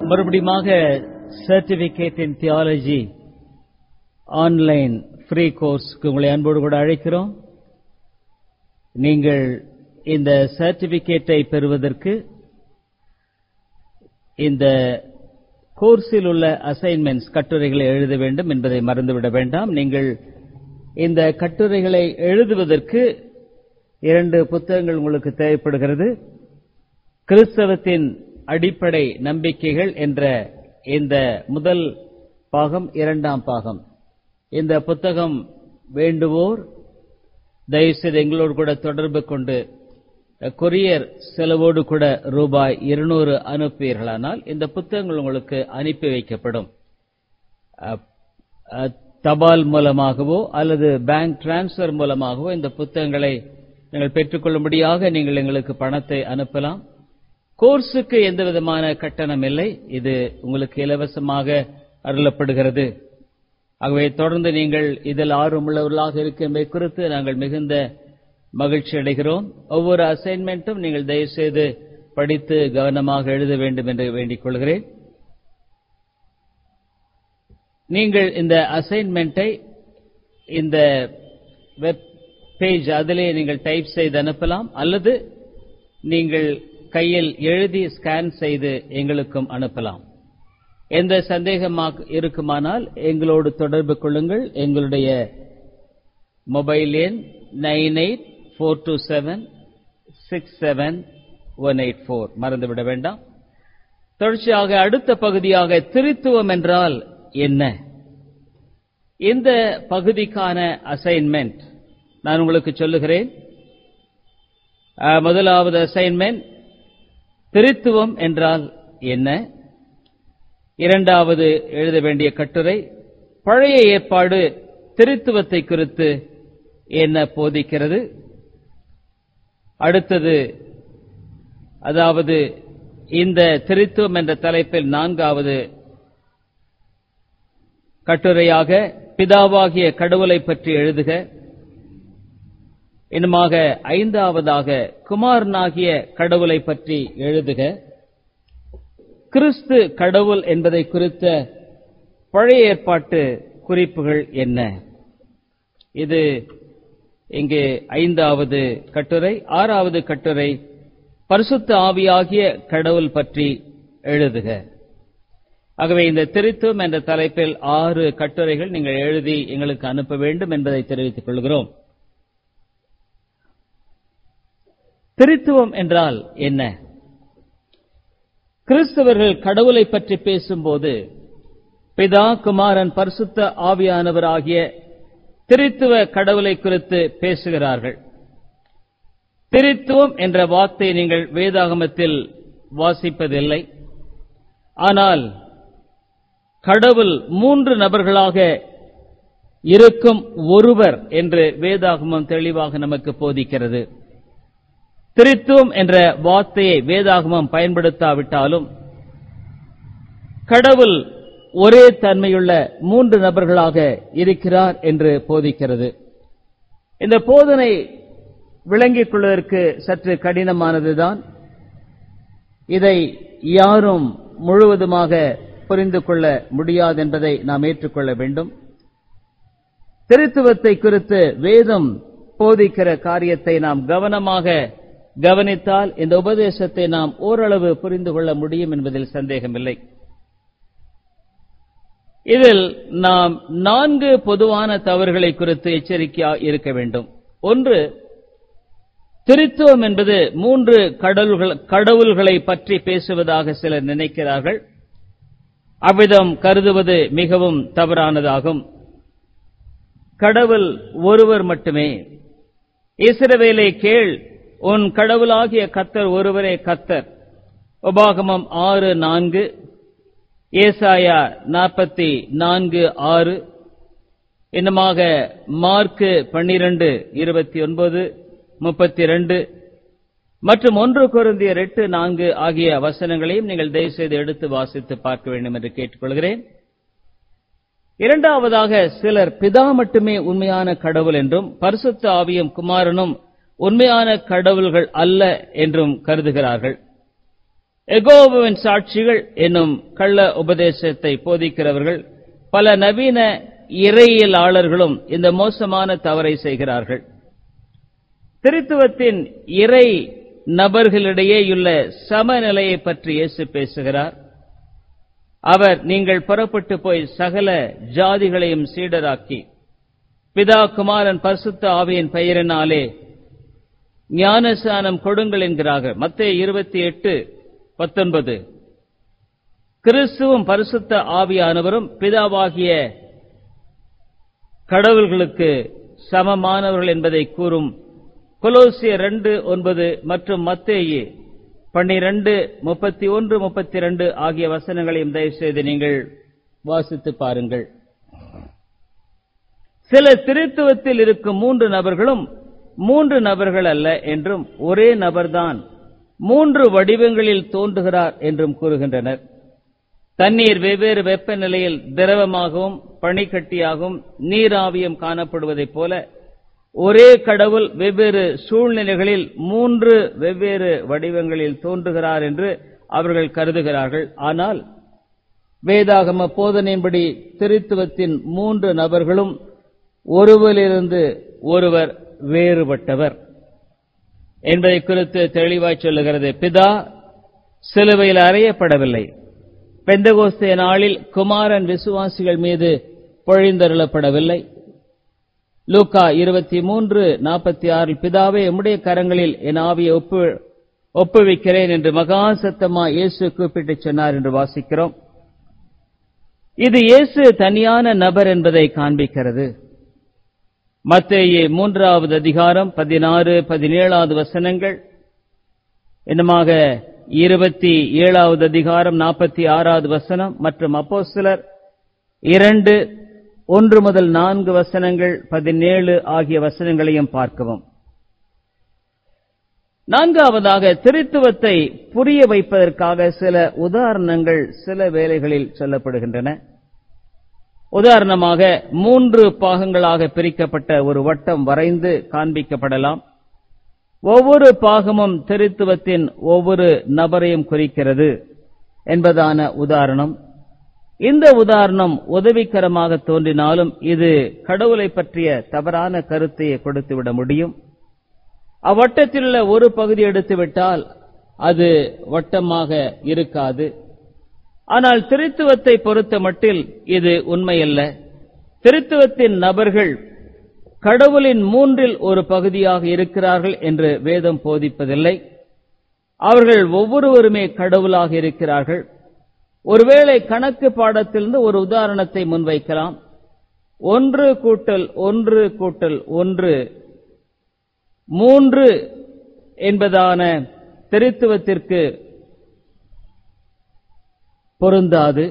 மறுபடியுமாக certificate in theology online free கோர்ஸ்க்கு உங்களை அன்போடு கூட அழைக்கிறோம் நீங்கள் இந்த சர்டிபிகேட்டை பெறுவதற்கு இந்த கோர்ஸில் உள்ள அசைன்மெண்ட்ஸ் கட்டுரைகளை எழுத வேண்டும் என்பதை மறந்துவிட வேண்டாம் நீங்கள் இந்த கட்டுரைகளை எழுதுவதற்கு இரண்டு புத்தகங்கள் உங்களுக்கு தேவைப்படுகிறது கிறிஸ்தவத்தின் அடிப்படை நம்பிக்கைகள் என்ற இந்த முதல் பாகம் இரண்டாம் பாகம் இந்த புத்தகம் வேண்டுவோர் தயவுசெய்து எங்களோடு கூட தொடர்பு கொண்டு கொரியர் செலவோடு கூட ரூபாய் இருநூறு அனுப்புவீர்களானால் இந்த புத்தகங்கள் உங்களுக்கு அனுப்பி வைக்கப்படும் தபால் மூலமாகவோ அல்லது பேங்க் டிரான்ஸ்பர் மூலமாகவோ இந்த புத்தகங்களை நீங்கள் பெற்றுக்கொள்ளும்படியாக நீங்கள் எங்களுக்கு பணத்தை அனுப்பலாம் கோர்ஸுக்கு எந்த விதமான கட்டணம் இல்லை இது உங்களுக்கு இலவசமாக அருளப்படுகிறது ஆகவே தொடர்ந்து நீங்கள் இதில் ஆர்வமுள்ளவர்களாக இருக்கின்ற குறித்து நாங்கள் மிகுந்த மகிழ்ச்சி அடைகிறோம் ஒவ்வொரு அசைன்மெண்ட்டும் நீங்கள் தயவுசெய்து படித்து கவனமாக எழுத வேண்டும் என்று வேண்டிக் கொள்கிறேன் நீங்கள் இந்த அசைன்மெண்ட்டை இந்த வெப் பேஜ் அதிலே நீங்கள் டைப் செய்து அனுப்பலாம் அல்லது நீங்கள் கையில் எழுதி ஸ்கேன் செய்து எங்களுக்கும் அனுப்பலாம் எந்த சந்தேகமாக இருக்குமானால் எங்களோடு தொடர்பு கொள்ளுங்கள் எங்களுடைய மொபைல் எண் nine eight four two seven six seven one eight four மறந்துவிட வேண்டாம் தொடர்ச்சியாக அடுத்த பகுதியாக திருத்துவம் என்றால் என்ன இந்த பகுதிக்கான அசைன்மெண்ட் நான் உங்களுக்கு சொல்லுகிறேன் முதலாவது அசைன்மெண்ட் திருத்துவம் என்றால் என்ன இரண்டாவது எழுத வேண்டிய கட்டுரை பழைய ஏற்பாடு திருத்துவத்தை குறித்து என்ன போதிக்கிறது அடுத்தது அதாவது இந்த திருத்துவம் என்ற தலைப்பில் நான்காவது கட்டுரையாக பிதாவாகிய கடவுளை பற்றி எழுதுக இன்னுமாக ஐந்தாவதாக குமாரனாகிய கடவுளை பற்றி எழுதுக கிறிஸ்து கடவுள் என்பதை குறித்த பழைய ஏற்பாட்டு குறிப்புகள் என்ன இது இங்கே ஐந்தாவது கட்டுரை ஆறாவது கட்டுரை பரிசுத்த ஆவியாகிய கடவுள் பற்றி எழுதுக ஆகவே இந்த திருத்துவம் என்ற தலைப்பில் ஆறு கட்டுரைகள் நீங்கள் எழுதி எங்களுக்கு அனுப்ப வேண்டும் என்பதை தெரிவித்துக் கொள்கிறோம் திருத்துவம் என்றால் என்ன கிறிஸ்தவர்கள் கடவுளை பற்றி பேசும்போது பிதா குமாரன் பரிசுத்த ஆவியானவர் ஆகிய திருத்துவ கடவுளை குறித்து பேசுகிறார்கள் திருத்துவம் என்ற வார்த்தை நீங்கள் வேதாகமத்தில் வாசிப்பதில்லை ஆனால் கடவுள் மூன்று நபர்களாக இருக்கும் ஒருவர் என்று வேதாகமம் தெளிவாக நமக்கு போதிக்கிறது திருத்துவம் என்ற வார்த்தையை வேதாகமம் பயன்படுத்தாவிட்டாலும் கடவுள் ஒரே தன்மையுள்ள மூன்று நபர்களாக இருக்கிறார் என்று போதிக்கிறது இந்த போதனை விளங்கிக் கொள்வதற்கு சற்று கடினமானதுதான் இதை யாரும் முழுவதுமாக புரிந்து கொள்ள முடியாது என்பதை நாம் ஏற்றுக்கொள்ள வேண்டும் திருத்துவத்தை குறித்து வேதம் போதிக்கிற காரியத்தை நாம் கவனமாக கவனித்தால் இந்த உபதேசத்தை நாம் ஓரளவு புரிந்து கொள்ள முடியும் என்பதில் சந்தேகமில்லை இதில் நாம் நான்கு பொதுவான தவறுகளை குறித்து எச்சரிக்கையாக இருக்க வேண்டும் ஒன்று திருத்துவம் என்பது மூன்று கடவுள்களை பற்றி பேசுவதாக சிலர் நினைக்கிறார்கள் அவ்விதம் கருதுவது மிகவும் தவறானதாகும் கடவுள் ஒருவர் மட்டுமே இஸ்ரவேலை கேள் உன் கடவுளாகிய கத்தர் ஒருவரே கத்தர் உபாகமம் ஆறு நான்கு ஏசாயா நாற்பத்தி நான்கு ஆறு இன்னமாக மார்க்கு பன்னிரண்டு இருபத்தி ஒன்பது முப்பத்தி ரெண்டு மற்றும் ஒன்று குருந்தியர் எட்டு நான்கு ஆகிய வசனங்களையும் நீங்கள் தயவுசெய்து எடுத்து வாசித்து பார்க்க வேண்டும் என்று கேட்டுக்கொள்கிறேன் இரண்டாவதாக சிலர் பிதா மட்டுமே உண்மையான கடவுள் என்றும் பரிசுத்த ஆவியும் குமாரனும் உண்மையான கடவுள்கள் அல்ல என்றும் கருதுகிறார்கள் எகோவாவின் சாட்சிகள் என்னும் கள்ள உபதேசத்தை போதிக்கிறவர்கள் பல நவீன இறையியலாளர்களும் இந்த மோசமான தவறை செய்கிறார்கள் திருத்துவத்தின் இறை நபர்களிடையேயுள்ள சமநிலையை பற்றி இயேசு பேசுகிறார் அவர் நீங்கள் புறப்பட்டு போய் சகல ஜாதிகளையும் சீடராக்கி பிதா குமாரன் பரிசுத்த ஆவியின் பெயரினாலே ஞானசானம் கொடுங்கள் என்கிறார்கள் மத்திய இருபத்தி எட்டு பத்தொன்பது கிறிஸ்துவும் பரிசுத்த ஆவியானவரும் பிதாவாகிய கடவுள்களுக்கு சமமானவர்கள் என்பதை கூறும் கொலோசிய ரெண்டு ஒன்பது மற்றும் மத்தேயு பன்னிரண்டு முப்பத்தி ஒன்று முப்பத்தி ரெண்டு ஆகிய வசனங்களையும் தயவுசெய்து நீங்கள் வாசித்து பாருங்கள் சில திருத்துவத்தில் இருக்கும் மூன்று நபர்களும் மூன்று நபர்கள் அல்ல என்றும் ஒரே நபர்தான் மூன்று வடிவங்களில் தோன்றுகிறார் என்றும் கூறுகின்றனர் தண்ணீர் வெவ்வேறு வெப்பநிலையில் திரவமாகவும் பனிக்கட்டியாகவும் நீராவியும் காணப்படுவதைப் போல ஒரே கடவுள் வெவ்வேறு சூழ்நிலைகளில் மூன்று வெவ்வேறு வடிவங்களில் தோன்றுகிறார் என்று அவர்கள் கருதுகிறார்கள் ஆனால் வேதாகம போதனையின்படி திருத்துவத்தின் மூன்று நபர்களும் ஒருவரிலிருந்து ஒருவர் வேறுபட்டவர் என்பதை குறித்து தெளிவாய் சொல்லுகிறது பிதா சிலுவையில் அறையப்படவில்லை பெந்தகோஸ்தே நாளில் குமாரன் விசுவாசிகள் மீது பொழிந்தருளப்படவில்லை லூக்கா இருபத்தி மூன்று நாற்பத்தி ஆறில் பிதாவே எம்முடைய கரங்களில் என் ஆவியை ஒப்பு ஒப்புவிக்கிறேன் என்று மகா சத்தமா இயேசு கூப்பிட்டு சொன்னார் என்று வாசிக்கிறோம் இது இயேசு தனியான நபர் என்பதை காண்பிக்கிறது மத்தேயு மூன்றாவது அதிகாரம் பதினாறு பதினேழாவது வசனங்கள் என்னமாக இருபத்தி ஏழாவது அதிகாரம் நாற்பத்தி ஆறாவது வசனம் மற்றும் அப்போ சிலர் இரண்டு ஒன்று முதல் நான்கு வசனங்கள் பதினேழு ஆகிய வசனங்களையும் பார்க்கவும் நான்காவதாக திருத்துவத்தை புரிய வைப்பதற்காக சில உதாரணங்கள் சில வேளைகளில் சொல்லப்படுகின்றன உதாரணமாக மூன்று பாகங்களாக பிரிக்கப்பட்ட ஒரு வட்டம் வரைந்து காண்பிக்கப்படலாம் ஒவ்வொரு பாகமும் திருத்துவத்தின் ஒவ்வொரு நபரையும் குறிக்கிறது என்பதான உதாரணம் இந்த உதாரணம் உதவிகரமாக தோன்றினாலும் இது கடவுளை பற்றிய தவறான கருத்தை கொடுத்துவிட முடியும் அவ்வட்டத்தில் உள்ள ஒரு பகுதி எடுத்துவிட்டால் அது வட்டமாக இருக்காது ஆனால் திருத்துவத்தை பொறுத்த மட்டில் இது உண்மையல்ல திருத்துவத்தின் நபர்கள் கடவுளின் மூன்றில் ஒரு பகுதியாக இருக்கிறார்கள் என்று வேதம் போதிப்பதில்லை அவர்கள் ஒவ்வொருவருமே கடவுளாக இருக்கிறார்கள் ஒருவேளை கணக்கு பாடத்திலிருந்து ஒரு உதாரணத்தை முன்வைக்கலாம் ஒன்று கூட்டல் ஒன்று கூட்டல் ஒன்று மூன்று என்பதான திருத்துவத்திற்கு பொருந்தாது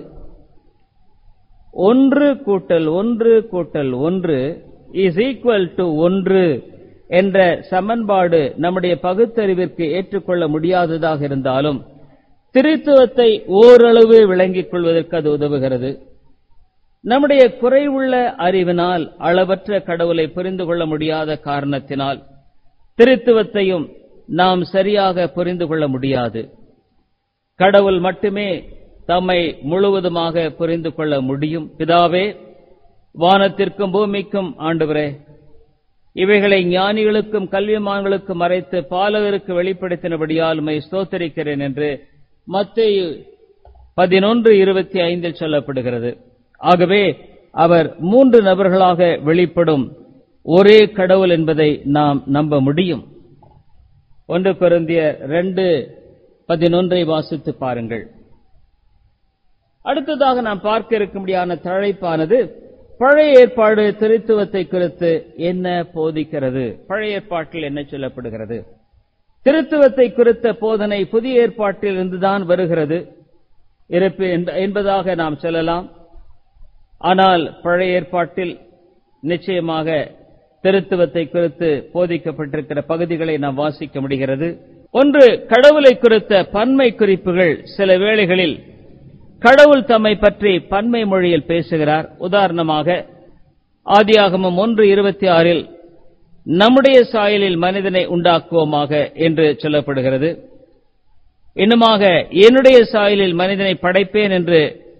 ஒன்று கூட்டல் ஒன்று கூட்டல் ஒன்று இஸ் ஈக்குவல் டு ஒன்று என்ற சமன்பாடு நம்முடைய பகுத்தறிவிற்கு ஏற்றுக்கொள்ள முடியாததாக இருந்தாலும் திருத்துவத்தை ஓரளவு விளங்கிக் கொள்வதற்கு அது உதவுகிறது நம்முடைய குறைவுள்ள அறிவினால் அளவற்ற கடவுளை புரிந்து கொள்ள முடியாத காரணத்தினால் திருத்துவத்தையும் நாம் சரியாக புரிந்து கொள்ள முடியாது கடவுள் மட்டுமே தம்மை முழுவதுமாக புரிந்து கொள்ள முடியும் பிதாவே வானத்திற்கும் பூமிக்கும் ஆண்டவரே இவைகளை ஞானிகளுக்கும் கல்விமான்களுக்கும் மறைத்து பாலகருக்கு வெளிப்படுத்தினபடியால் உம்மை ஸ்தோத்தரிக்கிறேன் என்று மத்தேயு பதினொன்று இருபத்தி ஐந்தில் சொல்லப்படுகிறது ஆகவே அவர் மூன்று நபர்களாக வெளிப்படும் ஒரே கடவுள் என்பதை நாம் நம்ப முடியும் ஒன்று பொருந்திய ரெண்டு பதினொன்றை வாசித்து பாருங்கள் அடுத்ததாக நாம் பார்க்க இருக்கும்படியான தலைப்பானது பழைய ஏற்பாடு திருத்துவத்தை குறித்து என்ன போதிக்கிறது பழைய ஏற்பாட்டில் என்ன சொல்லப்படுகிறது திருத்துவத்தை குறித்த போதனை புதிய ஏற்பாட்டில் இருந்துதான் வருகிறது இருப்பு என்பதாக நாம் சொல்லலாம் ஆனால் பழைய ஏற்பாட்டில் நிச்சயமாக திருத்துவத்தை குறித்து போதிக்கப்பட்டிருக்கிற பகுதிகளை நாம் வாசிக்க முடிகிறது ஒன்று கடவுளை குறித்த பன்மை குறிப்புகள் சில வேளைகளில் கடவுள் தம்மை பற்றி பன்மை மொழியில் பேசுகிறார் உதாரணமாக ஆதியாகமம் ஒன்று இருபத்தி ஆறில் நம்முடைய சாயலில் மனிதனை உண்டாக்குவோமாக என்று சொல்லப்படுகிறது இன்னுமாக என்னுடைய சாயலில் மனிதனை படைப்பேன் என்று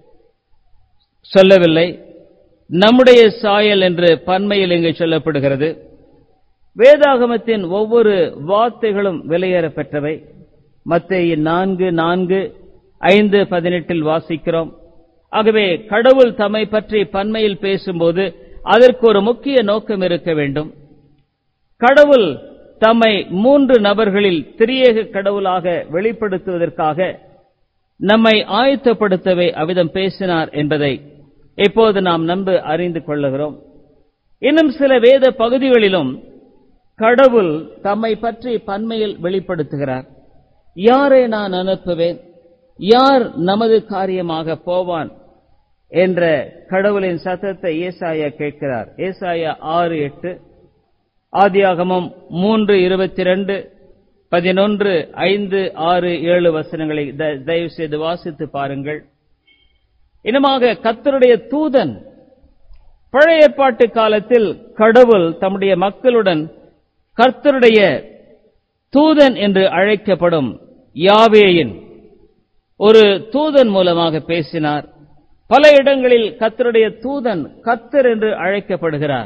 சொல்லவில்லை நம்முடைய சாயல் என்று பன்மையில் இங்கு சொல்லப்படுகிறது வேதாகமத்தின் ஒவ்வொரு வார்த்தைகளும் விலையேற பெற்றவை மத்திய நான்கு நான்கு ஐந்து பதினெட்டில் வாசிக்கிறோம் ஆகவே கடவுள் தம்மை பற்றி பன்மையில் பேசும்போது அதற்கு ஒரு முக்கிய நோக்கம் இருக்க வேண்டும் கடவுள் தம்மை மூன்று நபர்களில் திரியேக கடவுளாக வெளிப்படுத்துவதற்காக நம்மை ஆயத்தப்படுத்தவே அவ்விதம் பேசினார் என்பதை இப்போது நாம் நம்ப அறிந்து கொள்ளுகிறோம் இன்னும் சில வேத பகுதிகளிலும் கடவுள் தம்மை பற்றி பன்மையில் வெளிப்படுத்துகிறார் யாரை நான் அனுப்புவேன் யார் நமது காரியமாக போவான் என்ற கடவுளின் சத்தத்தை ஏசாயா கேட்கிறார் ஏசாயா ஆறு எட்டு ஆதியாகமம் மூன்று இருபத்தி ரெண்டு பதினொன்று ஐந்து ஆறு ஏழு வசனங்களை தயவு செய்து வாசித்து பாருங்கள் இனமாக கத்தருடைய தூதன் பழைய ஏற்பாட்டு காலத்தில் கடவுள் தம்முடைய மக்களுடன் கர்த்தருடைய தூதன் என்று அழைக்கப்படும் யாவேயின் ஒரு தூதன் மூலமாக பேசினார் பல இடங்களில் கத்தருடைய தூதன் கத்தர் என்று அழைக்கப்படுகிறார்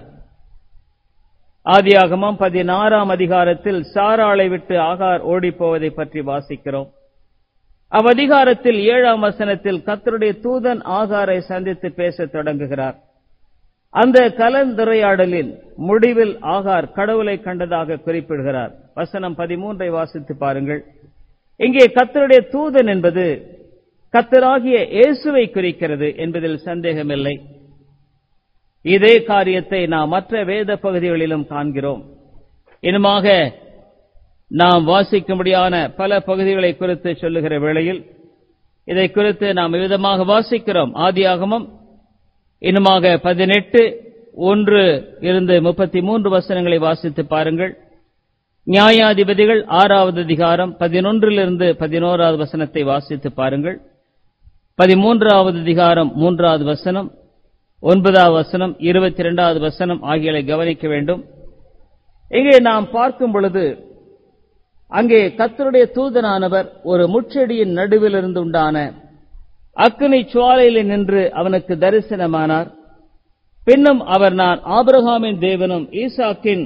ஆதியாகமம் பதினாறாம் அதிகாரத்தில் சாராளை விட்டு ஆகார் ஓடிப்போவதை பற்றி வாசிக்கிறோம் அவ்வதிகாரத்தில் ஏழாம் வசனத்தில் கத்தருடைய தூதன் ஆகாரை சந்தித்து பேசத் தொடங்குகிறார் அந்த கலந்துரையாடலின் முடிவில் ஆகார் கடவுளை கண்டதாக குறிப்பிடுகிறார் வசனம் பதிமூன்றை வாசித்து பாருங்கள் இங்கே கத்தருடைய தூதன் என்பது கத்தராகிய இயேசுவை குறிக்கிறது என்பதில் சந்தேகமில்லை இதே காரியத்தை நாம் மற்ற வேத பகுதிகளிலும் காண்கிறோம் இனுமாக நாம் வாசிக்கும்படியான பல பகுதிகளை குறித்து சொல்லுகிற வேளையில் இதை குறித்து நாம் விதமாக வாசிக்கிறோம் ஆதியாகமம் இன்னுமாக பதினெட்டு ஒன்று இருந்து முப்பத்தி மூன்று வசனங்களை வாசித்து பாருங்கள் நியாயாதிபதிகள் ஆறாவது அதிகாரம் பதினொன்றிலிருந்து பதினோராவது வசனத்தை வாசித்து பாருங்கள் பதிமூன்றாவது அதிகாரம் மூன்றாவது வசனம் ஒன்பதாவது வசனம் இருபத்தி இரண்டாவது வசனம் ஆகியவை கவனிக்க வேண்டும் இங்கே நாம் பார்க்கும் பொழுது அங்கே கத்தருடைய தூதனானவர் ஒரு முச்செடியின் நடுவிலிருந்து உண்டான அக்கினி சுவாலையில் நின்று அவனுக்கு தரிசனமானார் பின்னும் அவர் நான் ஆபிரகாமின் தேவனும் ஈசாக்கின்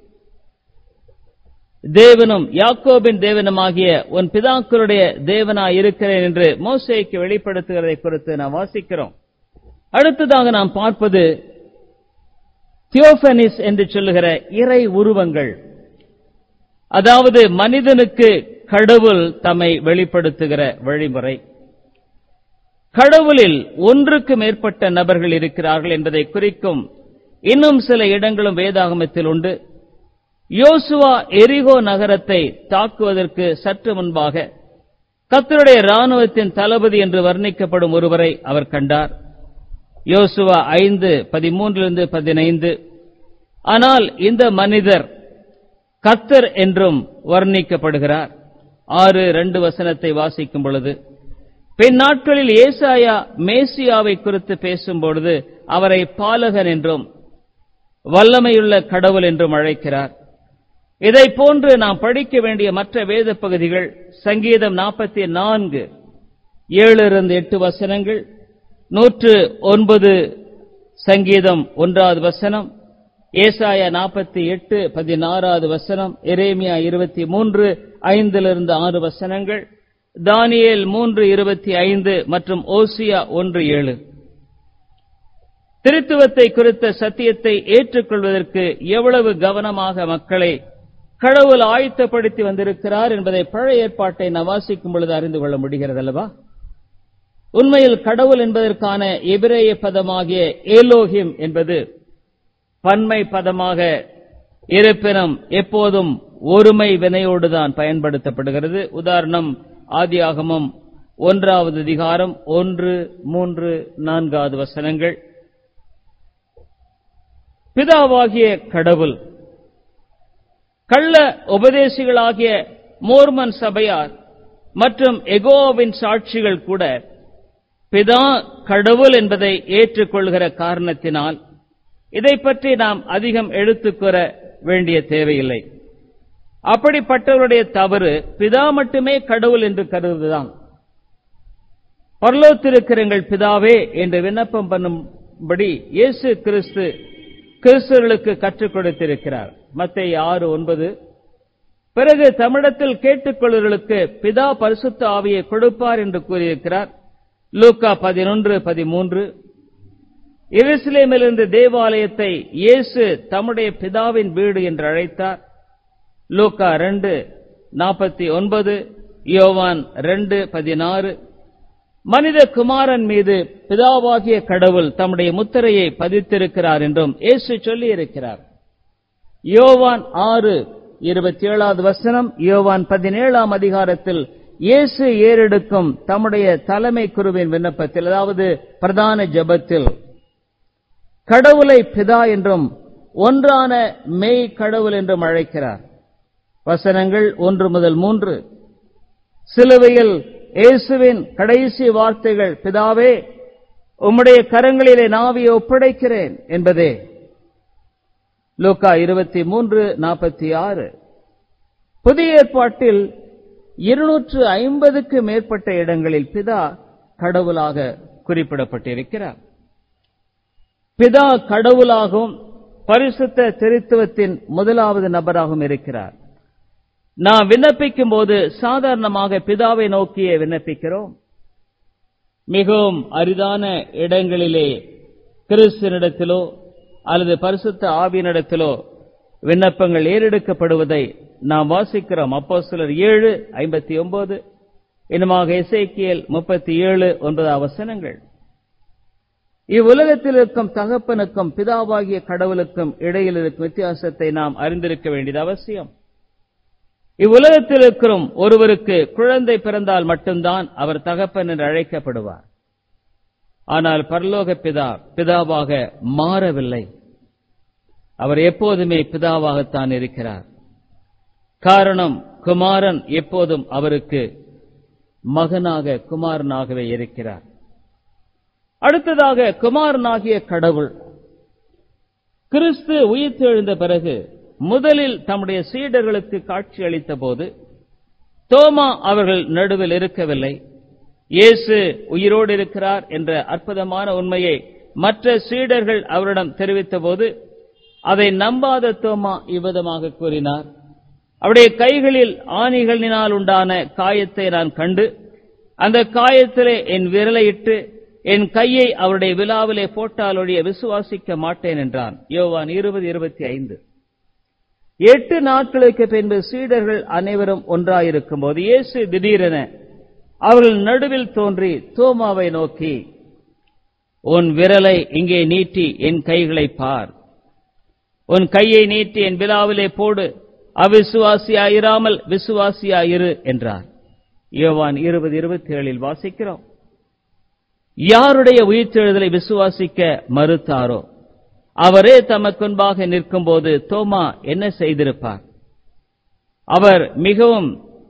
தேவனும் யாக்கோபின் தேவனுமாகிய உன் பிதாக்களுடைய தேவனாய் இருக்கிறேன் என்று மோசைக்கு வெளிப்படுத்துகிறதை குறித்து நாம் வாசிக்கிறோம் அடுத்ததாக நாம் பார்ப்பது தியோபனிஸ் என்று சொல்லுகிற இறை உருவங்கள் அதாவது மனிதனுக்கு கடவுள் தம்மை வெளிப்படுத்துகிற வழிமுறை கடவுளில் ஒன்றுக்கு மேற்பட்ட நபர்கள் இருக்கிறார்கள் என்பதை குறிக்கும் இன்னும் சில இடங்களும் வேதாகமத்தில் உண்டு யோசுவா எரிகோ நகரத்தை தாக்குவதற்கு சற்று முன்பாக கத்தருடைய ராணுவத்தின் தளபதி என்று வர்ணிக்கப்படும் ஒருவரை அவர் கண்டார் யோசுவா ஐந்து பதிமூன்றிலிருந்து பதினைந்து ஆனால் இந்த மனிதர் கத்தர் என்றும் வர்ணிக்கப்படுகிறார் ஆறு ரெண்டு வசனத்தை வாசிக்கும் பொழுது பின் நாட்களில் ஏசாயா மேசியாவை குறித்து பேசும்பொழுது அவரை பாலகன் என்றும் வல்லமையுள்ள கடவுள் என்றும் அழைக்கிறார் இதை போன்று நாம் படிக்க வேண்டிய மற்ற வேத பகுதிகள் சங்கீதம் நாற்பத்தி நான்கு ஏழு இருந்து எட்டு வசனங்கள் நூற்று ஒன்பது சங்கீதம் ஒன்றாவது வசனம் ஏசாயா நாற்பத்தி எட்டு பதினாறாவது வசனம் எரேமியா இருபத்தி மூன்று ஐந்திலிருந்து ஆறு வசனங்கள் தானியேல் மூன்று இருபத்தி ஐந்து மற்றும் ஓசியா ஒன்று ஏழு திருத்துவத்தை குறித்த சத்தியத்தை ஏற்றுக்கொள்வதற்கு எவ்வளவு கவனமாக மக்களை கடவுள் ஆயத்தப்படுத்தி வந்திருக்கிறார் என்பதை பழைய ஏற்பாட்டை நாம் வாசிக்கும் பொழுது அறிந்து கொள்ள முடிகிறது அல்லவா உண்மையில் கடவுள் என்பதற்கான எபிரேய பதமாகிய ஏலோஹிம் என்பது பன்மை பதமாக இருப்பினும் எப்போதும் ஒருமை வினையோடுதான் பயன்படுத்தப்படுகிறது உதாரணம் ஆதியாகமம் ஒன்றாவது அதிகாரம் ஒன்று மூன்று நான்காவது வசனங்கள் பிதாவாகிய கடவுள் கள்ள உபதேசிகளாகிய மோர்மன் சபையார் மற்றும் எகோவின் சாட்சிகள் கூட பிதா கடவுள் என்பதை ஏற்றுக்கொள்கிற காரணத்தினால் இதை பற்றி நாம் அதிகம் எடுத்துக்கூற வேண்டிய தேவையில்லை அப்படிப்பட்டவருடைய தவறு பிதா மட்டுமே கடவுள் என்று கருதுதான் பரலோத்திருக்கிறங்கள் பிதாவே என்று விண்ணப்பம் பண்ணும்படி இயேசு கிறிஸ்து கிறிஸ்தவர்களுக்கு கற்றுக் கொடுத்திருக்கிறார் மத்திய ஆறு ஒன்பது பிறகு தமிழத்தில் கேட்டுக்கொள்வர்களுக்கு பிதா பரிசுத்த ஆவியை கொடுப்பார் என்று கூறியிருக்கிறார் லூக்கா பதினொன்று பதிமூன்று எருசலேமிலிருந்து தேவாலயத்தை இயேசு தம்முடைய பிதாவின் வீடு என்று அழைத்தார் லூக்கா ரெண்டு நாற்பத்தி ஒன்பது யோவான் ரெண்டு பதினாறு மனித குமாரன் மீது பிதாவாகிய கடவுள் தம்முடைய முத்திரையை பதித்திருக்கிறார் என்றும் இயேசு சொல்லியிருக்கிறார் யோவான் ஆறு இருபத்தி ஏழாவது வசனம் யோவான் பதினேழாம் அதிகாரத்தில் இயேசு ஏறெடுக்கும் தம்முடைய தலைமை குருவின் விண்ணப்பத்தில் அதாவது பிரதான ஜபத்தில் கடவுளை பிதா என்றும் ஒன்றான மெய் கடவுள் என்றும் அழைக்கிறார் வசனங்கள் ஒன்று முதல் மூன்று சிலுவையில் இயேசுவின் கடைசி வார்த்தைகள் பிதாவே உம்முடைய கரங்களிலே நாவியை ஒப்படைக்கிறேன் என்பதே லூக்கா இருபத்தி மூன்று நாற்பத்தி ஆறு புதிய ஏற்பாட்டில் இருநூற்று ஐம்பதுக்கு மேற்பட்ட இடங்களில் பிதா கடவுளாக குறிப்பிடப்பட்டிருக்கிறார் பிதா கடவுளாகவும் பரிசுத்த திருத்துவத்தின் முதலாவது நபராகவும் இருக்கிறார் நாம் விண்ணப்பிக்கும் போது சாதாரணமாக பிதாவை நோக்கியே விண்ணப்பிக்கிறோம் மிகவும் அரிதான இடங்களிலே கிறிஸ்தனிடத்திலோ அல்லது பரிசுத்த ஆவியனிடத்திலோ விண்ணப்பங்கள் ஏறெடுக்கப்படுவதை நாம் வாசிக்கிறோம் அப்போ சிலர் ஏழு ஐம்பத்தி ஒன்பது இன்னுமாக இசைக்கியல் முப்பத்தி ஏழு ஒன்பது வசனங்கள் இவ்வுலகத்தில் இருக்கும் தகப்பனுக்கும் பிதாவாகிய கடவுளுக்கும் இடையில் இருக்கும் வித்தியாசத்தை நாம் அறிந்திருக்க வேண்டியது அவசியம் இவ்வுலகத்தில் இருக்கிறோம் ஒருவருக்கு குழந்தை பிறந்தால் மட்டும்தான் அவர் தகப்பன் என்று அழைக்கப்படுவார் ஆனால் பரலோக பிதா பிதாவாக மாறவில்லை அவர் எப்போதுமே பிதாவாகத்தான் இருக்கிறார் காரணம் குமாரன் எப்போதும் அவருக்கு மகனாக குமாரனாகவே இருக்கிறார் அடுத்ததாக குமாரனாகிய கடவுள் கிறிஸ்து உயிர்த்தெழுந்த பிறகு முதலில் தம்முடைய சீடர்களுக்கு காட்சி அளித்த போது தோமா அவர்கள் நடுவில் இருக்கவில்லை இயேசு உயிரோடு இருக்கிறார் என்ற அற்புதமான உண்மையை மற்ற சீடர்கள் அவரிடம் தெரிவித்த போது அதை நம்பாத தோமா இவ்விதமாக கூறினார் அவருடைய கைகளில் ஆணிகளினால் உண்டான காயத்தை நான் கண்டு அந்த காயத்திலே என் விரலையிட்டு என் கையை அவருடைய விழாவிலே போட்டாலொழிய விசுவாசிக்க மாட்டேன் என்றான் யோவான் இருபது இருபத்தி ஐந்து எட்டு நாட்களுக்கு பின்பு சீடர்கள் அனைவரும் ஒன்றாயிருக்கும் போது இயேசு திடீரென அவர்கள் நடுவில் தோன்றி தோமாவை நோக்கி உன் விரலை இங்கே நீட்டி என் கைகளை பார் உன் கையை நீட்டி என் விழாவிலே போடு அவிசுவாசியாயிராமல் விசுவாசியாயிரு என்றார் யோவான் இருபது இருபத்தி ஏழில் வாசிக்கிறோம் யாருடைய உயிர்த்தெழுதலை விசுவாசிக்க மறுத்தாரோ அவரே தமக்குன்பாக நிற்கும்போது தோமா என்ன செய்திருப்பார் அவர் மிகவும்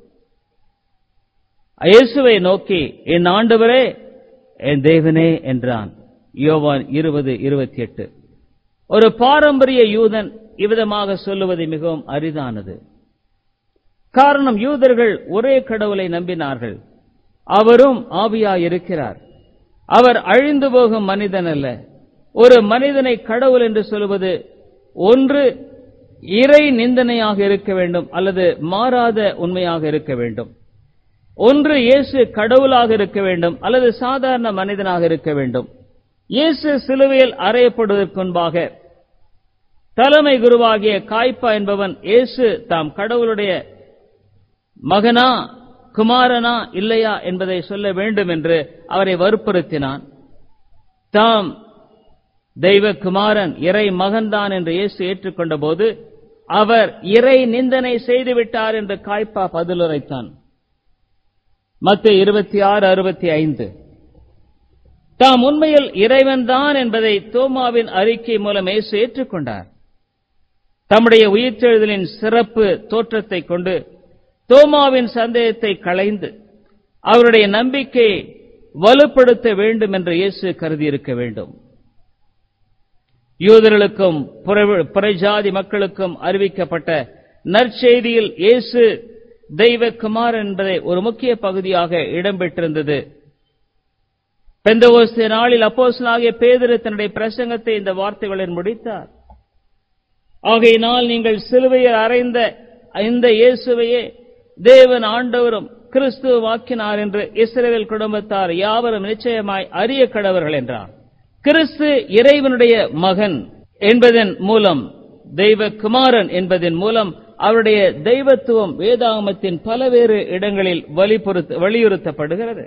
இயேசுவை நோக்கி என் ஆண்டவரே என் தேவனே என்றான் யோவான் இருபது இருபத்தி எட்டு ஒரு பாரம்பரிய யூதன் இவ்விதமாக சொல்லுவது மிகவும் அரிதானது காரணம் யூதர்கள் ஒரே கடவுளை நம்பினார்கள் அவரும் ஆவியாயிருக்கிறார் அவர் அழிந்து போகும் மனிதன் அல்ல ஒரு மனிதனை கடவுள் என்று சொல்வது ஒன்று இறை நிந்தனையாக இருக்க வேண்டும் அல்லது மாறாத உண்மையாக இருக்க வேண்டும் ஒன்று இயேசு கடவுளாக இருக்க வேண்டும் அல்லது சாதாரண மனிதனாக இருக்க வேண்டும் இயேசு சிலுவையில் அறையப்படுவதற்கு முன்பாக தலைமை குருவாகிய காய்ப்பா என்பவன் இயேசு தாம் கடவுளுடைய மகனா குமாரனா இல்லையா என்பதை சொல்ல வேண்டும் என்று அவரை வற்புறுத்தினான் தாம் தெய்வ குமாரன் இறை மகன்தான் என்று இயேசு ஏற்றுக்கொண்ட போது அவர் இறை நிந்தனை செய்துவிட்டார் என்று காய்ப்பா பதிலுரைத்தான் மத்திய இருபத்தி ஆறு அறுபத்தி ஐந்து தாம் உண்மையில் இறைவன்தான் என்பதை தோமாவின் அறிக்கை மூலம் இயேசு ஏற்றுக்கொண்டார் தம்முடைய உயிர்த்தெழுதலின் சிறப்பு தோற்றத்தை கொண்டு தோமாவின் சந்தேகத்தை களைந்து அவருடைய நம்பிக்கையை வலுப்படுத்த வேண்டும் என்று இயேசு கருதியிருக்க வேண்டும் யூதர்களுக்கும் புறஜாதி மக்களுக்கும் அறிவிக்கப்பட்ட நற்செய்தியில் இயேசு தெய்வ குமார் என்பதை ஒரு முக்கிய பகுதியாக இடம்பெற்றிருந்தது பெந்தகோஸ்தே நாளில் அப்போஸ்தலனாகிய பேதுரு தன்னுடைய பிரசங்கத்தை இந்த வார்த்தைகளுடன் முடித்தார் ஆகையினால் நீங்கள் சிலுவையில் அறைந்த இந்த இயேசுவையே தேவன் ஆண்டவரும் கிறிஸ்துவ வாக்கினார் என்று இஸ்ரேல் குடும்பத்தார் யாவரும் நிச்சயமாய் அறிய கடவர்கள் என்றார் கிறிஸ்து இறைவனுடைய மகன் என்பதன் மூலம் தெய்வ குமாரன் என்பதன் மூலம் அவருடைய தெய்வத்துவம் வேதாகமத்தின் பலவேறு இடங்களில் வலியுறுத்தப்படுகிறது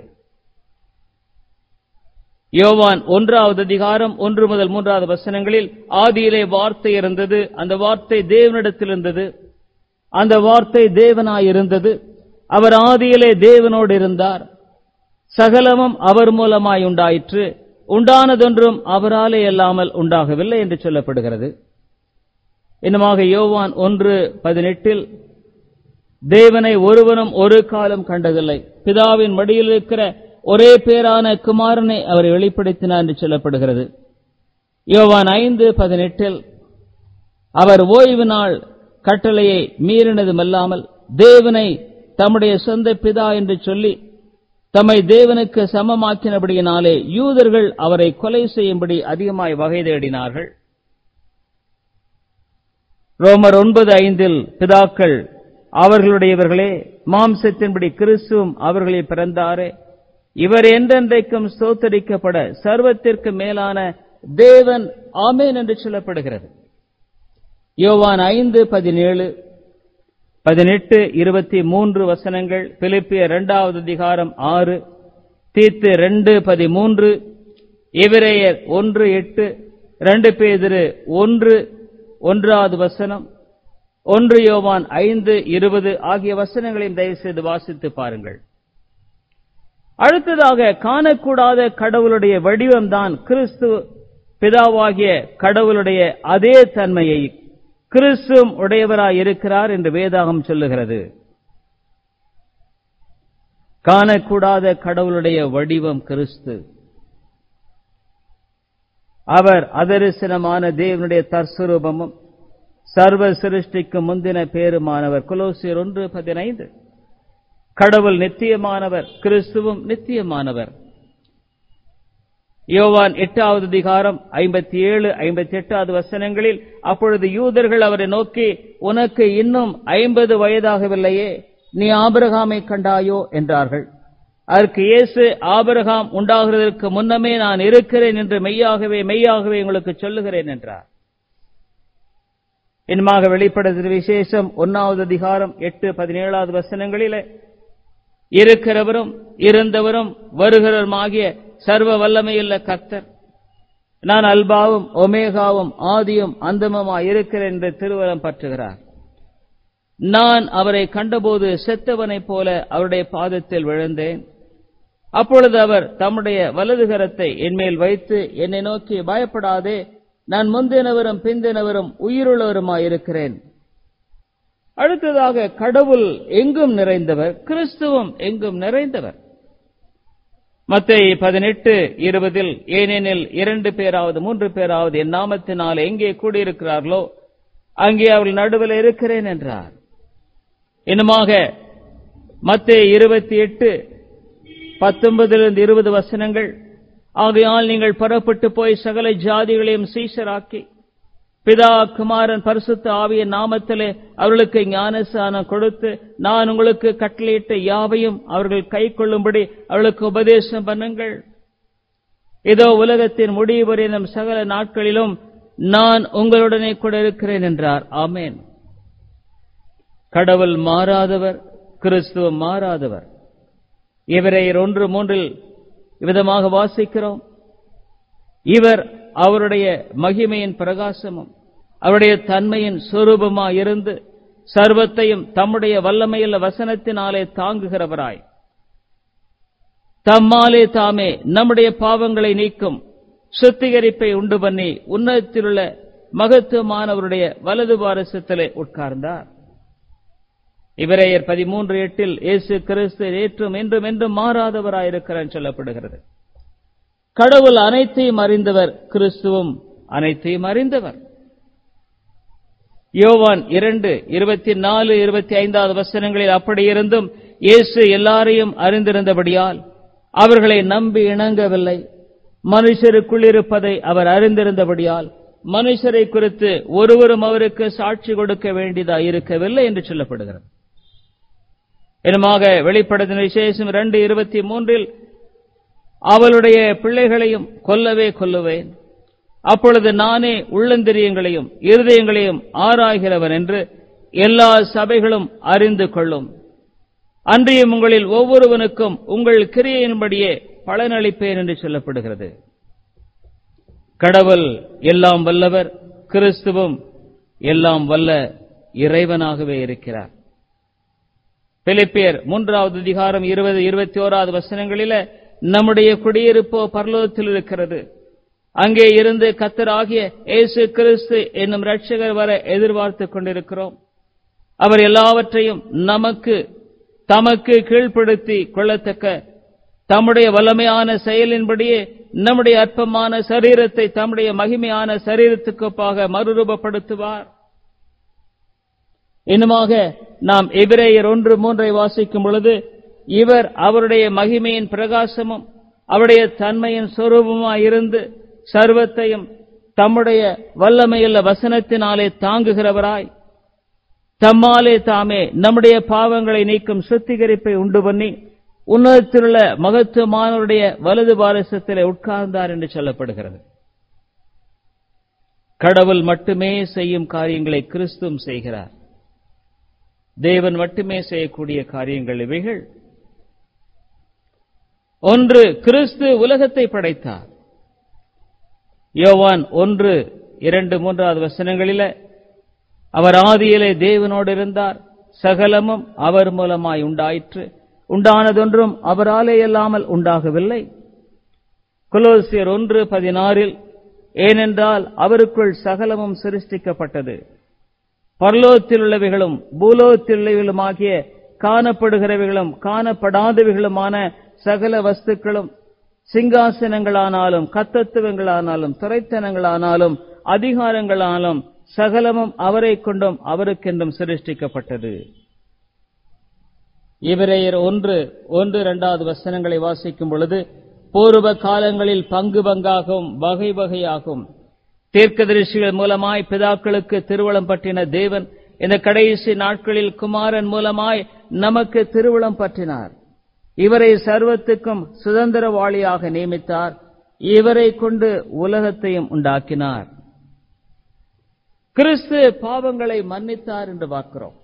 யோவான் ஒன்றாவது அதிகாரம் ஒன்று முதல் மூன்றாவது வசனங்களில் ஆதியிலே வார்த்தை இருந்தது அந்த வார்த்தை தேவனிடத்தில் இருந்தது அந்த வார்த்தை தேவனாயிருந்தது அவர் ஆதியிலே தேவனோடு இருந்தார் சகலமும் அவர் மூலமாய் உண்டாயிற்று உண்டானதொன்றும் அவராலே அல்லாமல் உண்டாகவில்லை என்று சொல்லப்படுகிறது இன்னுமாக யோவான் ஒன்று பதினெட்டில் தேவனை ஒருவனும் ஒரு காலம் கண்டதில்லை பிதாவின் மடியில் இருக்கிற ஒரே பேரான குமாரனை அவர் வெளிப்படுத்தினார் என்று சொல்லப்படுகிறது யோவான் ஐந்து பதினெட்டில் அவர் ஓய்வு நாள் கட்டளையை மீறினதுமல்லாமல் தேவனை தம்முடைய சொந்த பிதா என்று சொல்லி தம்மை தேவனுக்கு சமமாக்கினபடியினாலே யூதர்கள் அவரை கொலை செய்யும்படி அதிகமாய் வகை தேடினார்கள் ரோமர் ஒன்பது ஐந்தில் பிதாக்கள் அவர்களுடையவர்களே மாம்சத்தின்படி கிறிஸ்துவும் அவர்களில் பிறந்தாரே இவர் என்றென்றைக்கும் ஸ்தோத்தரிக்கப்பட சர்வத்திற்கு மேலான தேவன் ஆமேன் என்று சொல்லப்படுகிறது யோவான் ஐந்து பதினேழு பதினெட்டு இருபத்தி மூன்று வசனங்கள் பிலிப்பிய இரண்டாவது அதிகாரம் ஆறு தீத்து ரெண்டு பதிமூன்று எவிரேயர் ஒன்று எட்டு ரெண்டு பேதிரு ஒன்று ஒன்றாவது வசனம் ஒன்று யோவான் ஐந்து இருபது ஆகிய வசனங்களையும் தயவு செய்து வாசித்து பாருங்கள் அடுத்ததாக காணக்கூடாத கடவுளுடைய வடிவம்தான் கிறிஸ்து பிதாவாகிய கடவுளுடைய அதே தன்மையை கிறிஸ்துவும் உடையவராய் இருக்கிறார் என்று வேதாகம் சொல்லுகிறது காணக்கூடாத கடவுளுடைய வடிவம் கிறிஸ்து அவர் அதரிசனமான தேவனுடைய தற்சுரூபமும் சர்வ சிருஷ்டிக்கு முந்தின பேருமானவர் குலோசியர் ஒன்று பதினைந்து கடவுள் நித்தியமானவர் கிறிஸ்துவும் நித்தியமானவர் யோவான் எட்டாவது அதிகாரம் ஐம்பத்தி ஏழு ஐம்பத்தி எட்டாவது வசனங்களில் அப்பொழுது யூதர்கள் அவரை நோக்கி உனக்கு இன்னும் ஐம்பது வயதாகவில்லையே நீ ஆபிரகாமை கண்டாயோ என்றார்கள் அதற்கு இயேசு ஆபிரகாம் உண்டாகிறதற்கு முன்னமே நான் இருக்கிறேன் என்று மெய்யாகவே மெய்யாகவே உங்களுக்கு சொல்லுகிறேன் என்றார் இன்னமாக வெளிப்படுத்தின விசேஷம் ஒன்னாவது அதிகாரம் எட்டு பதினேழாவது வசனங்களிலே இருக்கிறவரும் இருந்தவரும் வருகிறவருமாகிய சர்வ வல்லமையுள்ள கர்த்தர் நான் அல்பாவும் ஒமேகாவும் ஆதியும் அந்தமுமாய் இருக்கிறேன் என்று திருவரம் பற்றுகிறார் நான் அவரை கண்டபோது செத்தவனைப் போல அவருடைய பாதத்தில் விழுந்தேன் அப்பொழுது அவர் தம்முடைய வலதுகரத்தை என்மேல் வைத்து என்னை நோக்கி பயப்படாதே நான் முந்தினவரும் பிந்தினவரும் உயிருள்ளவருமாயிருக்கிறேன் அடுத்ததாக கடவுள் எங்கும் நிறைந்தவர் கிறிஸ்துவும் எங்கும் நிறைந்தவர் மத்திய பதினெட்டு இருபதில் ஏனெனில் இரண்டு பேராவது மூன்று பேராவது என் நாமத்தினால் எங்கே கூடியிருக்கிறார்களோ அங்கே அவள் நடுவில் இருக்கிறேன் என்றார் இன்னுமாக மத்திய இருபத்தி எட்டு பத்தொன்பதிலிருந்து இருபது வசனங்கள் ஆகையால் நீங்கள் புறப்பட்டு போய் சகல ஜாதிகளையும் சீஷராக்கி பிதா குமாரன் பரிசுத்த ஆவிய நாமத்திலே அவர்களுக்கு ஞானசானம் கொடுத்து நான் உங்களுக்கு கட்டளையிட்ட யாவையும் அவர்கள் கை கொள்ளும்படி அவர்களுக்கு உபதேசம் பண்ணுங்கள் இதோ உலகத்தின் முடிவு வரையிலும் சகல நாட்களிலும் நான் உங்களுடனே கூட இருக்கிறேன் என்றார் ஆமேன் கடவுள் மாறாதவர் கிறிஸ்துவ மாறாதவர் இவரை ஒன்று மூன்றில் விதமாக வாசிக்கிறோம் இவர் அவருடைய மகிமையின் பிரகாசமும் அவருடைய தன்மையின் சொரூபமாய் இருந்து சர்வத்தையும் தம்முடைய வல்லமையுள்ள வசனத்தினாலே தாங்குகிறவராய் தம்மாலே தாமே நம்முடைய பாவங்களை நீக்கும் சுத்திகரிப்பை உண்டு பண்ணி உன்னதத்திலுள்ள மகத்துவமானவருடைய வலது பாரசத்திலே உட்கார்ந்தார் இவரையர் பதிமூன்று எட்டில் இயேசு கிறிஸ்து ஏற்றும் என்றும் என்றும் மாறாதவராயிருக்கிறார் சொல்லப்படுகிறது கடவுள் அனைத்தையும் அறிந்தவர் கிறிஸ்துவும் அனைத்தையும் அறிந்தவர் யோவான் இரண்டு இருபத்தி நாலு இருபத்தி ஐந்தாவது வசனங்களில் அப்படி இருந்தும் இயேசு எல்லாரையும் அறிந்திருந்தபடியால் அவர்களை நம்பி இணங்கவில்லை மனுஷருக்குள் இருப்பதை அவர் அறிந்திருந்தபடியால் மனுஷரை குறித்து ஒருவரும் அவருக்கு சாட்சி கொடுக்க வேண்டியதா இருக்கவில்லை என்று சொல்லப்படுகிறது எனமாக வெளிப்படுத்தின விசேஷம் இரண்டு இருபத்தி மூன்றில் அவளுடைய பிள்ளைகளையும் கொல்லவே கொல்லுவேன் அப்பொழுது நானே உள்ளந்திரியங்களையும் இருதயங்களையும் ஆராய்கிறவன் என்று எல்லா சபைகளும் அறிந்து கொள்ளும் அன்றியும் உங்களில் ஒவ்வொருவனுக்கும் உங்கள் கிரியையின்படியே பலனளிப்பேன் என்று சொல்லப்படுகிறது கடவுள் எல்லாம் வல்லவர் கிறிஸ்துவும் எல்லாம் வல்ல இறைவனாகவே இருக்கிறார் பிலிப்பியர் மூன்றாவது அதிகாரம் இருபது இருபத்தி ஓராவது வசனங்களில நம்முடைய குடியிருப்போ பரலோகத்தில் இருக்கிறது அங்கே இருந்து கத்தராகிய இயேசு கிறிஸ்து என்னும் ரட்சகர் வர எதிர்பார்த்துக் கொண்டிருக்கிறோம் அவர் எல்லாவற்றையும் நமக்கு தமக்கு கீழ்ப்படுத்தி கொள்ளத்தக்க தம்முடைய வல்லமையான செயலின்படியே நம்முடைய அற்பமான சரீரத்தை தம்முடைய மகிமையான சரீரத்துக்கொப்பாக மறுரூபப்படுத்துவார் இன்னுமாக நாம் எபிரேயர் ஒன்று மூன்றை வாசிக்கும் பொழுது இவர் அவருடைய மகிமையின் பிரகாசமும் அவருடைய தன்மையின் சொரூபமாய் இருந்து சர்வத்தையும் தம்முடைய வல்லமையுள்ள வசனத்தினாலே தாங்குகிறவராய் தம்மாலே தாமே நம்முடைய பாவங்களை நீக்கும் சுத்திகரிப்பை உண்டு பண்ணி உன்னதத்திலுள்ள மகத்துவமானவருடைய வலது பாரசத்திலே உட்கார்ந்தார் என்று சொல்லப்படுகிறது கடவுள் மட்டுமே செய்யும் காரியங்களை கிறிஸ்துவும் செய்கிறார் தேவன் மட்டுமே செய்யக்கூடிய காரியங்கள் இவைகள் ஒன்று கிறிஸ்து உலகத்தை படைத்தார் யோவான் ஒன்று இரண்டு மூன்றாவது வசனங்களில அவர் ஆதியிலே தேவனோடு இருந்தார் சகலமும் அவர் மூலமாய் உண்டாயிற்று உண்டானதொன்றும் அவராலே இல்லாமல் உண்டாகவில்லை குலோசியர் ஒன்று பதினாறில் ஏனென்றால் அவருக்குள் சகலமும் சிருஷ்டிக்கப்பட்டது பரலோகத்தில் உள்ளவைகளும் பூலோகத்தில் உள்ளவைகளுமாகிய காணப்படுகிறவைகளும் காணப்படாதவைகளுமான சகல வஸ்துக்களும் சிங்காசனங்களானாலும் கத்தத்துவங்களானாலும் துறைத்தனங்களானாலும் அதிகாரங்களானாலும் சகலமும் அவரை கொண்டும் அவருக்கென்றும் சிருஷ்டிக்கப்பட்டது இவரையர் ஒன்று ஒன்று இரண்டாவது வசனங்களை வாசிக்கும் பொழுது பூர்வ காலங்களில் பங்கு பங்காகவும் வகை வகையாகும் தீர்க்கதரிசிகள் மூலமாய் பிதாக்களுக்கு திருவளம் பற்றின தேவன் இந்த கடைசி நாட்களில் குமாரன் மூலமாய் நமக்கு திருவளம் பற்றினார் இவரை சர்வத்துக்கும் சுதந்திரவாளியாக நியமித்தார் இவரை கொண்டு உலகத்தையும் உண்டாக்கினார் கிறிஸ்து பாவங்களை மன்னித்தார் என்று பார்க்கிறோம்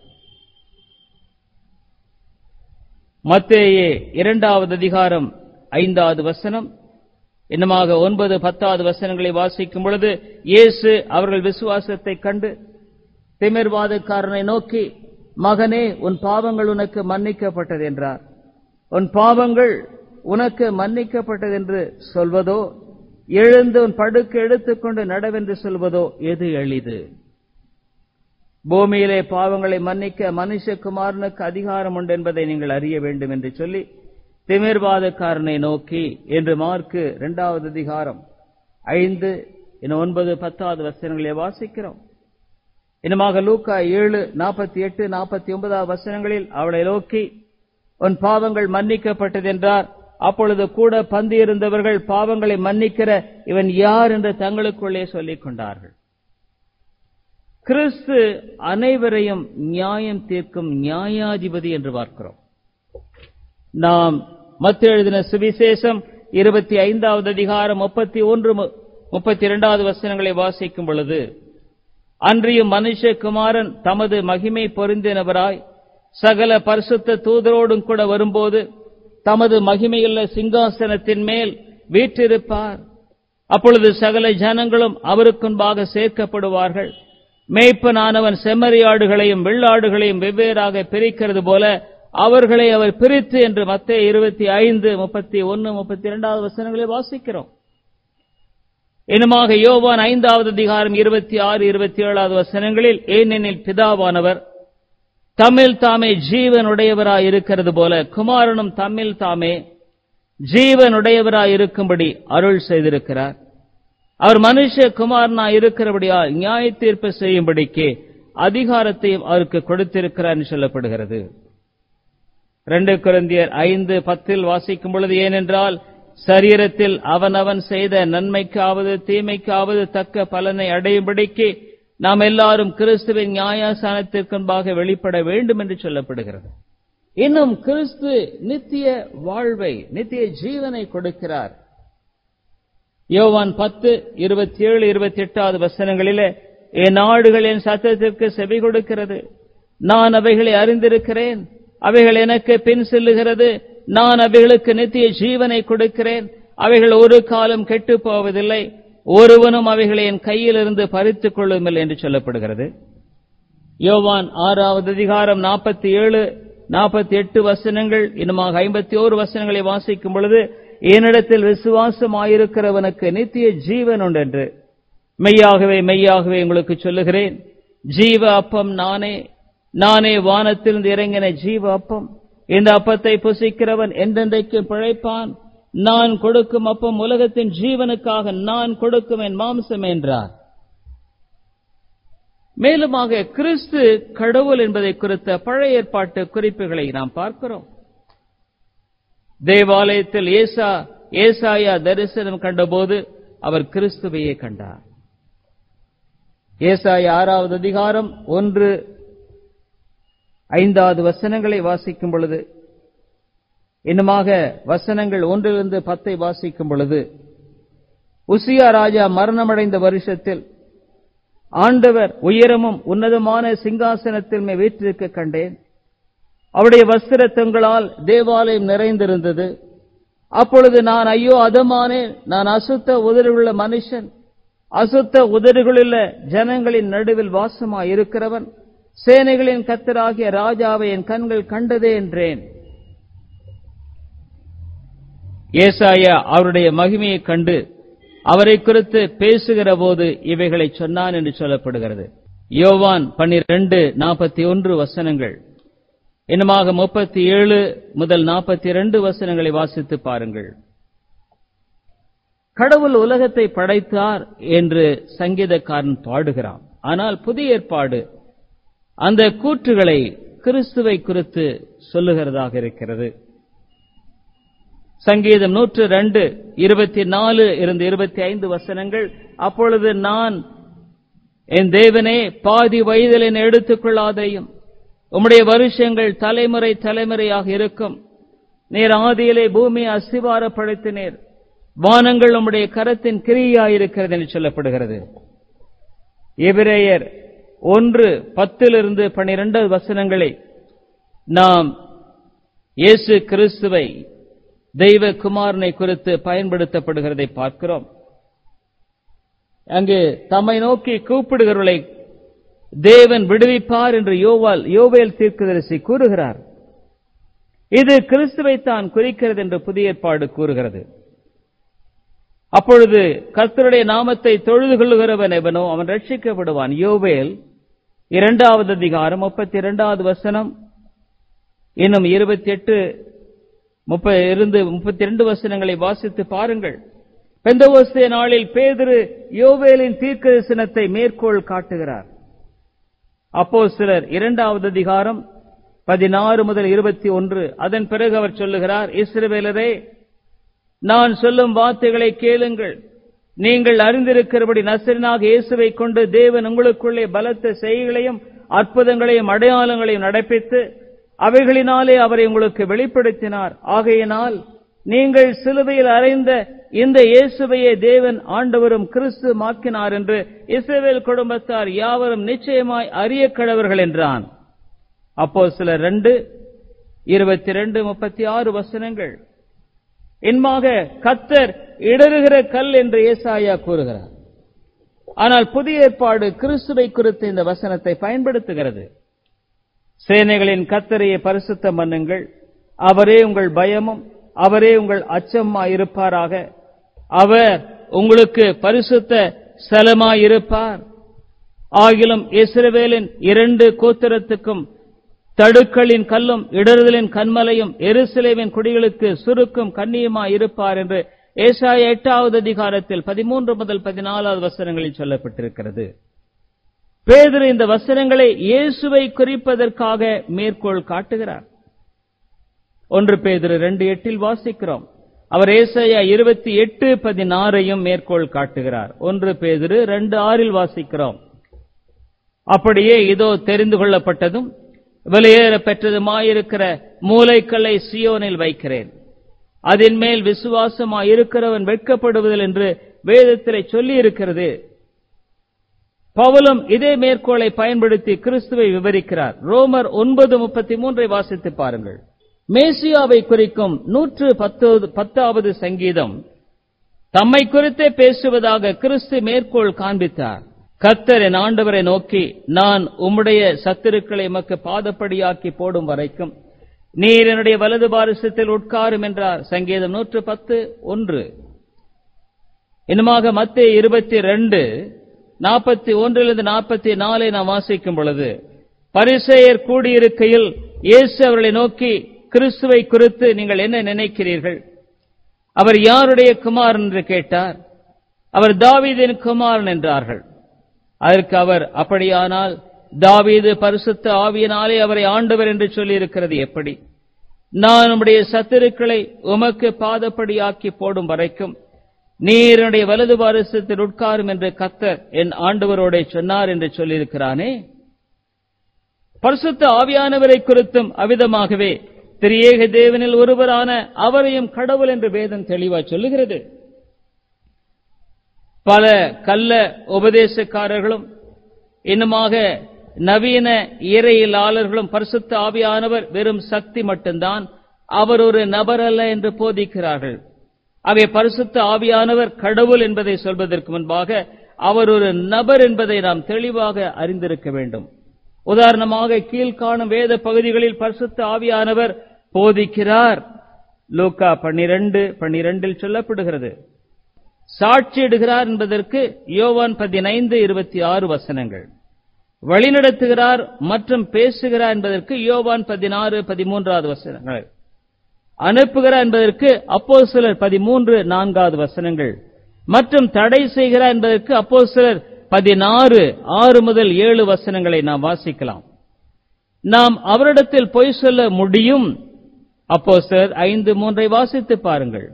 மத்தேயே இரண்டாவது அதிகாரம் ஐந்தாவது வசனம் இன்னமாக ஒன்பது பத்தாவது வசனங்களை வாசிக்கும் பொழுது இயேசு அவர்கள் விசுவாசத்தை கண்டு திமிர்வாதக்காரனை நோக்கி மகனே உன் பாவங்கள் உனக்கு மன்னிக்கப்பட்டது என்றார் உன் பாவங்கள் உனக்கு மன்னிக்கப்பட்டது என்று சொல்வதோ எழுந்து உன் படுக்க எடுத்துக்கொண்டு நடவென்று சொல்வதோ எது எளிது பூமியிலே பாவங்களை மன்னிக்க மனுஷகுமாரனுக்கு அதிகாரம் உண்டு என்பதை நீங்கள் அறிய வேண்டும் என்று சொல்லி திமிர்வாதக்காரனை நோக்கி என்று மார்க்கு இரண்டாவது அதிகாரம் ஐந்து இன்னும் ஒன்பது பத்தாவது வசனங்களை வாசிக்கிறோம் இன்னமாக லூக்கா ஏழு நாற்பத்தி எட்டு நாற்பத்தி ஒன்பதாவது வசனங்களில் அவளை நோக்கி உன் பாவங்கள் மன்னிக்கப்பட்டது என்றார் அப்பொழுது கூட பந்து இருந்தவர்கள் பாவங்களை மன்னிக்கிற இவன் யார் என்று தங்களுக்குள்ளே சொல்லிக் கொண்டார்கள் கிறிஸ்து அனைவரையும் நியாயம் தீர்க்கும் நியாயாதிபதி என்று பார்க்கிறோம் நாம் மத்த எழுதின சுவிசேஷம் இருபத்தி ஐந்தாவது அதிகாரம் முப்பத்தி ஒன்று முப்பத்தி இரண்டாவது வசனங்களை வாசிக்கும் பொழுது அன்றியும் மனுஷகுமாரன் தமது மகிமை பொருந்தினவராய் சகல பரிசுத்த தூதரோடும் கூட வரும்போது தமது மகிமையுள்ள சிங்காசனத்தின் மேல் வீற்றிருப்பார் அப்பொழுது சகல ஜனங்களும் அவருக்குன்பாக சேர்க்கப்படுவார்கள் மேய்ப்பனானவன் செம்மறியாடுகளையும் வெள்ளாடுகளையும் வெவ்வேறாக பிரிக்கிறது போல அவர்களை அவர் பிரித்து என்று மத்திய இருபத்தி ஐந்து முப்பத்தி ஒன்னு முப்பத்தி இரண்டாவது வசனங்களை வாசிக்கிறோம் இனமாக யோவான் ஐந்தாவது அதிகாரம் இருபத்தி ஆறு இருபத்தி ஏழாவது வசனங்களில் ஏனெனில் பிதாவானவர் தம்மில் தாமே ஜீவனுடையவராய் இருக்கிறது போல குமாரனும் தம்மில் தாமே ஜீவனுடையவராய் இருக்கும்படி அருள் செய்திருக்கிறார் அவர் மனுஷ குமாரனாய் இருக்கிறபடியால் நியாய தீர்ப்பு செய்யும்படிக்கு அதிகாரத்தையும் அவருக்கு கொடுத்திருக்கிறார் என்று சொல்லப்படுகிறது ரெண்டு குருந்தியர் ஐந்து பத்தில் வாசிக்கும் பொழுது ஏனென்றால் சரீரத்தில் அவனவன் செய்த நன்மைக்காவது தீமைக்காவது தக்க பலனை அடையும்படிக்கு நாம் எல்லாரும் கிறிஸ்துவின் நியாயாசானத்திற்கு முன்பாக வெளிப்பட வேண்டும் என்று சொல்லப்படுகிறது இன்னும் கிறிஸ்து நித்திய வாழ்வை நித்திய ஜீவனை கொடுக்கிறார் யோவான் பத்து இருபத்தி ஏழு இருபத்தி எட்டாவது வசனங்களிலே என் நாடுகள் என் சத்தத்திற்கு செவி கொடுக்கிறது நான் அவைகளை அறிந்திருக்கிறேன் அவைகள் எனக்கு பின் செல்லுகிறது நான் அவைகளுக்கு நித்திய ஜீவனை கொடுக்கிறேன் அவைகள் ஒரு காலம் கெட்டு போவதில்லை ஒருவனும் அவைகளை என் கையிலிருந்து பறித்துக் கொள்ளுமில்லை என்று சொல்லப்படுகிறது யோவான் ஆறாவது அதிகாரம் நாற்பத்தி ஏழு நாற்பத்தி எட்டு வசனங்கள் இன்னுமாக ஐம்பத்தி ஓரு வசனங்களை வாசிக்கும் பொழுது என்னிடத்தில் விசுவாசமாயிருக்கிறவனுக்கு நித்திய ஜீவன் உண்டென்று மெய்யாகவே மெய்யாகவே உங்களுக்கு சொல்லுகிறேன் ஜீவ அப்பம் நானே நானே வானத்திலிருந்து இறங்கின ஜீவ அப்பம் இந்த அப்பத்தை புசிக்கிறவன் என்றென்றைக்கு பிழைப்பான் நான் கொடுக்கும் அப்பம் உலகத்தின் ஜீவனுக்காக நான் கொடுக்கும் என் மாம்சம் என்றார் மேலுமாக கிறிஸ்து கடவுள் என்பதை குறித்த பழைய ஏற்பாட்டு குறிப்புகளை நாம் பார்க்கிறோம் தேவாலயத்தில் ஏசா ஏசாயா தரிசனம் கண்டபோது அவர் கிறிஸ்துவையே கண்டார் ஏசாயா ஆறாவது அதிகாரம் ஒன்று ஐந்தாவது வசனங்களை வாசிக்கும் பொழுது இன்னுமாக வசனங்கள் ஒன்றிலிருந்து பத்தை வாசிக்கும் பொழுது உசியா ராஜா மரணமடைந்த வருஷத்தில் ஆண்டவர் உயரமும் உன்னதமான சிங்காசனத்தில் மே வீற்றிருக்க கண்டேன் அவருடைய வஸ்திர தொங்களால் தேவாலயம் நிறைந்திருந்தது அப்பொழுது நான் ஐயோ அதமானே நான் அசுத்த உதடுள்ள மனுஷன் அசுத்த உதடுகளுள்ள ஜனங்களின் நடுவில் வாசமாய் இருக்கிறவன் சேனைகளின் கத்தராகிய ராஜாவை என் கண்கள் கண்டதே என்றேன் ஏசாயா அவருடைய மகிமையை கண்டு அவரை குறித்து பேசுகிற போது இவைகளை சொன்னான் என்று சொல்லப்படுகிறது யோவான் பன்னிரண்டு நாற்பத்தி ஒன்று வசனங்கள் இன்னுமாக முப்பத்தி ஏழு முதல் நாற்பத்தி இரண்டு வசனங்களை வாசித்து பாருங்கள் கடவுள் உலகத்தை படைத்தார் என்று சங்கீதக்காரன் பாடுகிறான் ஆனால் புதிய ஏற்பாடு அந்த கூற்றுகளை கிறிஸ்துவை குறித்து சொல்லுகிறதாக இருக்கிறது சங்கீதம் நூற்று ரெண்டு இருபத்தி நாலு இருந்து இருபத்தி ஐந்து வசனங்கள் அப்பொழுது நான் என் தேவனே பாதி வயதில் என்னை எடுத்துக் கொள்ளாதையும் உம்முடைய வருஷங்கள் தலைமுறை தலைமுறையாக இருக்கும் நீர் ஆதியிலே பூமியை அஸ்திவாரப்படுத்தினீர் வானங்கள் உம்முடைய கரத்தின் கிரியாயிருக்கிறது என்று சொல்லப்படுகிறது எபிரேயர் ஒன்று பத்திலிருந்து பனிரெண்டு வசனங்களை நாம் இயேசு கிறிஸ்துவை தெய்வ குமாரனை குறித்து பயன்படுத்தப்படுகிறதை பார்க்கிறோம் அங்கு தம்மை நோக்கி கூப்பிடுகிறவர்களை தேவன் விடுவிப்பார் என்று யோவால் யோவேல் தீர்க்கதரிசி கூறுகிறார் இது கிறிஸ்துவை தான் குறிக்கிறது என்று புதிய ஏற்பாடு கூறுகிறது அப்பொழுது கர்த்தருடைய நாமத்தை தொழுது கொள்ளுகிறவன் எவனோ அவன் ரட்சிக்கப்படுவான் யோவேல் இரண்டாவது அதிகாரம் முப்பத்தி இரண்டாவது வசனம் இன்னும் இருபத்தி எட்டு முப்ப இருந்து முப்பத்தி இரண்டு வசனங்களை வாசித்து பாருங்கள் பெந்தவோஸ்தே நாளில் பேதிரு யோவேலின் தீர்க்க தரிசனத்தை மேற்கோள் காட்டுகிறார் அப்போ சிலர் இரண்டாவது அதிகாரம் பதினாறு முதல் இருபத்தி ஒன்று அதன் பிறகு அவர் சொல்லுகிறார் இஸ்ரவேலரே நான் சொல்லும் வார்த்தைகளை கேளுங்கள் நீங்கள் அறிந்திருக்கிறபடி நசரனாக இயேசுவை கொண்டு தேவன் உங்களுக்குள்ளே பலத்த செய்கைகளையும் அற்புதங்களையும் அடையாளங்களையும் நடப்பித்து அவைகளினாலே அவரை உங்களுக்கு வெளிப்படுத்தினார் ஆகையினால் நீங்கள் சிலுவையில் அறைந்த இந்த இயேசுவையே தேவன் ஆண்டவரும் கிறிஸ்து மாக்கினார் என்று இஸ்ரவேல் குடும்பத்தார் யாவரும் நிச்சயமாய் அறிய கடவர்கள் என்றான் அப்போ சில ரெண்டு இருபத்தி ரெண்டு முப்பத்தி ஆறு வசனங்கள் இன்மாக கத்தர் இடறுகிற கல் என்று ஏசாயா கூறுகிறார் ஆனால் புதிய ஏற்பாடு கிறிஸ்துவை குறித்து இந்த வசனத்தை பயன்படுத்துகிறது சேனைகளின் கத்தரையை பரிசுத்தம் பண்ணுங்கள் அவரே உங்கள் பயமும் அவரே உங்கள் அச்சமா இருப்பாராக அவர் உங்களுக்கு பரிசுத்த ஸ்தலமாயிருப்பார் ஆகிலும் இஸ்ரவேலின் இரண்டு கோத்திரத்துக்கும் தடுக்களின் கல்லும் இடறுதலின் கண்மலையும் எருசலேமின் குடிகளுக்கு சுருக்கும் கண்ணியமா இருப்பார் என்று ஏசாய எட்டாவது அதிகாரத்தில் பதிமூன்று முதல் பதினாலாவது வசனங்களில் சொல்லப்பட்டிருக்கிறது பேதுரு இந்த வசனங்களை இயேசுவை குறிப்பதற்காக மேற்கோள் காட்டுகிறார் ஒன்று பேதுரு ரெண்டு எட்டில் வாசிக்கிறோம் அவர் ஏசாயா இருபத்தி எட்டு பதினாறையும் மேற்கோள் காட்டுகிறார் ஒன்று பேதுரு ரெண்டு ஆறில் வாசிக்கிறோம் அப்படியே இதோ தெரிந்து கொள்ளப்பட்டதும் விலையேற பெற்றதுமாயிருக்கிற மூலைக்கல்லை சியோனில் வைக்கிறேன் அதன் மேல் விசுவாசமாயிருக்கிறவன் வெட்கப்படுவதில் என்று வேதத்திலே சொல்லி இருக்கிறது பவுலும் இதே மேற்கோளை பயன்படுத்தி கிறிஸ்துவை விவரிக்கிறார் ரோமர் ஒன்பது முப்பத்தி மூன்றை வாசித்து பாருங்கள் மேசியாவை குறிக்கும் நூற்று பத்தாவது சங்கீதம் தம்மை குறித்தே பேசுவதாக கிறிஸ்து மேற்கோள் காண்பித்தார் கத்தர் என் ஆண்டவரை நோக்கி நான் உம்முடைய சத்துருக்களை எமக்கு பாதப்படியாக்கி போடும் வரைக்கும் நீர் என்னுடைய வலது பாரிசத்தில் உட்காரும் என்றார் சங்கீதம் நூற்று பத்து ஒன்று இன்னுமாக மத்திய இருபத்தி ரெண்டு நாற்பத்தி ஒன்றிலிருந்து நாற்பத்தி நாலை நாம் வாசிக்கும் பொழுது பரிசெயர் கூடியிருக்கையில் இயேசு அவர்களை நோக்கி கிறிஸ்துவை குறித்து நீங்கள் என்ன நினைக்கிறீர்கள் அவர் யாருடைய குமாரன் என்று கேட்டார் அவர் தாவீதின் குமாரன் என்றார்கள் அதற்கு அவர் அப்படியானால் தாவீது பரிசுத்த ஆவியினாலே அவரை ஆண்டவர் என்று சொல்லியிருக்கிறது எப்படி நான் உம்முடைய சத்துருக்களை உமக்கு பாதப்படியாக்கி போடும் வரைக்கும் நீர் என்னுடைய வலது பாரசத்தில் உட்காரும் என்று கத்தர் என் ஆண்டவரோட சொன்னார் என்று சொல்லியிருக்கிறானே பரிசுத்த ஆவியானவரை குறித்தும் அவிதமாகவே திரியேக தேவனில் ஒருவரான அவரையும் கடவுள் என்று வேதம் தெளிவா சொல்லுகிறது பல கள்ள உபதேசக்காரர்களும் இன்னுமாக நவீன இறையியலாளர்களும் பரிசுத்த ஆவியானவர் வெறும் சக்தி மட்டும்தான் அவர் ஒரு நபர் அல்ல என்று போதிக்கிறார்கள் ஆகவே பரிசுத்த ஆவியானவர் கடவுள் என்பதை சொல்வதற்கு முன்பாக அவர் ஒரு நபர் என்பதை நாம் தெளிவாக அறிந்திருக்க வேண்டும் உதாரணமாக கீழ்காணும் வேத பகுதிகளில் பரிசுத்த ஆவியானவர் போதிக்கிறார் லூக்கா பன்னிரண்டு பன்னிரண்டில் சொல்லப்படுகிறது சாட்சியிடுகிறார் என்பதற்கு யோவான் பதினைந்து இருபத்தி ஆறு வசனங்கள் வழிநடத்துகிறார் மற்றும் பேசுகிறார் என்பதற்கு யோவான் பதினாறு பதிமூன்றாவது வசனங்கள் அனுப்புகிறார் என்பதற்கு அப்போ சிலர் பதிமூன்று நான்காவது வசனங்கள் மற்றும் தடை செய்கிறார் என்பதற்கு அப்போ சிலர் பதினாறு ஆறு முதல் ஏழு வசனங்களை நாம் வாசிக்கலாம் நாம் அவரிடத்தில் பொய் சொல்ல முடியும் அப்போ சிலர் ஐந்து மூன்றை வாசித்து பாருங்கள்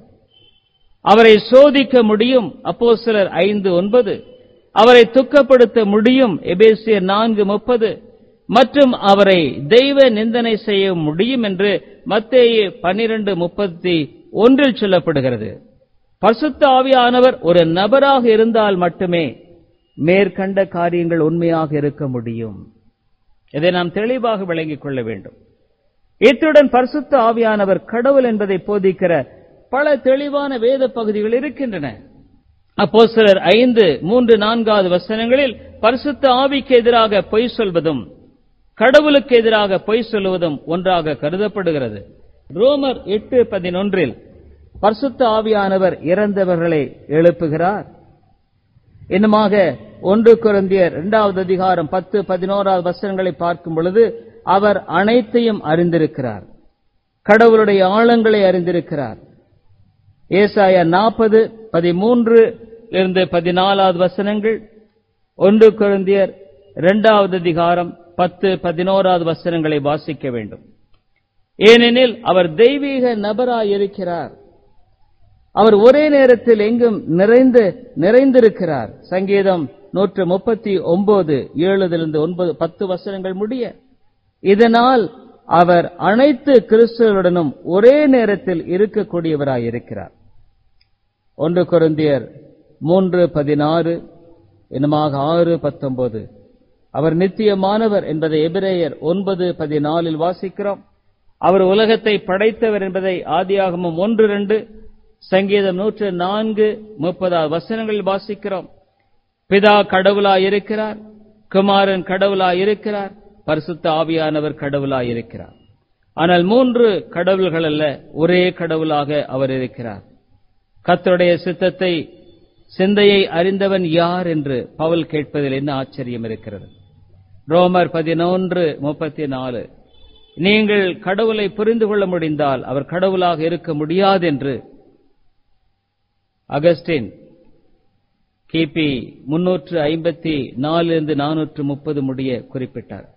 அவரை சோதிக்க முடியும் அப்போ சிலர் ஐந்து ஒன்பது அவரை துக்கப்படுத்த முடியும் எபேசியர் நான்கு முப்பது மற்றும் அவரை தெய்வ நிந்தனை செய்ய முடியும் என்று மத்தேயு பன்னிரண்டு முப்பத்தி ஒன்றில் சொல்லப்படுகிறது பசுத்த ஆவியானவர் ஒரு நபராக இருந்தால் மட்டுமே மேற்கண்ட காரியங்கள் உண்மையாக இருக்க முடியும் இதை நாம் தெளிவாக விளங்கிக் கொள்ள வேண்டும் இத்துடன் பரிசுத்த ஆவியானவர் கடவுள் என்பதை போதிக்கிற பல தெளிவான வேத பகுதிகள் இருக்கின்றன அப்போ சிலர் ஐந்து மூன்று நான்காவது வசனங்களில் பரிசுத்த ஆவிக்கு எதிராக பொய் சொல்வதும் கடவுளுக்கு எதிராக பொய் சொல்லுவதும் ஒன்றாக கருதப்படுகிறது ரோமர் எட்டு பதினொன்றில் பரிசுத்த ஆவியானவர் இறந்தவர்களை எழுப்புகிறார் இன்னுமாக ஒன்று குரந்தியர் இரண்டாவது அதிகாரம் பத்து பதினோராவது வசனங்களை பார்க்கும் பொழுது அவர் அனைத்தையும் அறிந்திருக்கிறார் கடவுளுடைய ஆழங்களை அறிந்திருக்கிறார் ஏசாயா நாற்பது பதிமூன்று இருந்து பதினாலாவது வசனங்கள் ஒன்று குழந்தையர் இரண்டாவது அதிகாரம் பத்து பதினோராவது வசனங்களை வாசிக்க வேண்டும் ஏனெனில் அவர் தெய்வீக நபராயிருக்கிறார் அவர் ஒரே நேரத்தில் எங்கும் நிறைந்து நிறைந்திருக்கிறார் சங்கீதம் நூற்று முப்பத்தி ஒன்பது ஏழுதிலிருந்து ஒன்பது பத்து வசனங்கள் முடிய இதனால் அவர் அனைத்து கிறிஸ்தவருடனும் ஒரே நேரத்தில் இருக்கக்கூடியவராயிருக்கிறார் ஒன்று குருந்தியர் மூன்று பதினாறு இனமாக ஆறு பத்தொன்பது அவர் நித்தியமானவர் என்பதை எபிரேயர் ஒன்பது பதினாலில் வாசிக்கிறோம் அவர் உலகத்தை படைத்தவர் என்பதை ஆதியாகமும் ஒன்று ரெண்டு சங்கீதம் நூற்று நான்கு முப்பதாவது வசனங்களில் வாசிக்கிறோம் பிதா கடவுளாய் இருக்கிறார் குமாரன் கடவுளாய் இருக்கிறார் பரிசுத்த ஆவியானவர் கடவுளாய் இருக்கிறார் ஆனால் மூன்று கடவுள்கள் அல்ல ஒரே கடவுளாக அவர் இருக்கிறார் கத்தருடைய சித்தத்தை சிந்தையை அறிந்தவன் யார் என்று பவுல் கேட்பதில் என்ன ஆச்சரியம் இருக்கிறது ரோமர் பதினொன்று முப்பத்தி நாலு நீங்கள் கடவுளை புரிந்து கொள்ள முடிந்தால் அவர் கடவுளாக இருக்க முடியாது என்று அகஸ்டின் கிபி முன்னூற்று ஐம்பத்தி நாலிலிருந்து நானூற்று முப்பது முடிய குறிப்பிட்டார்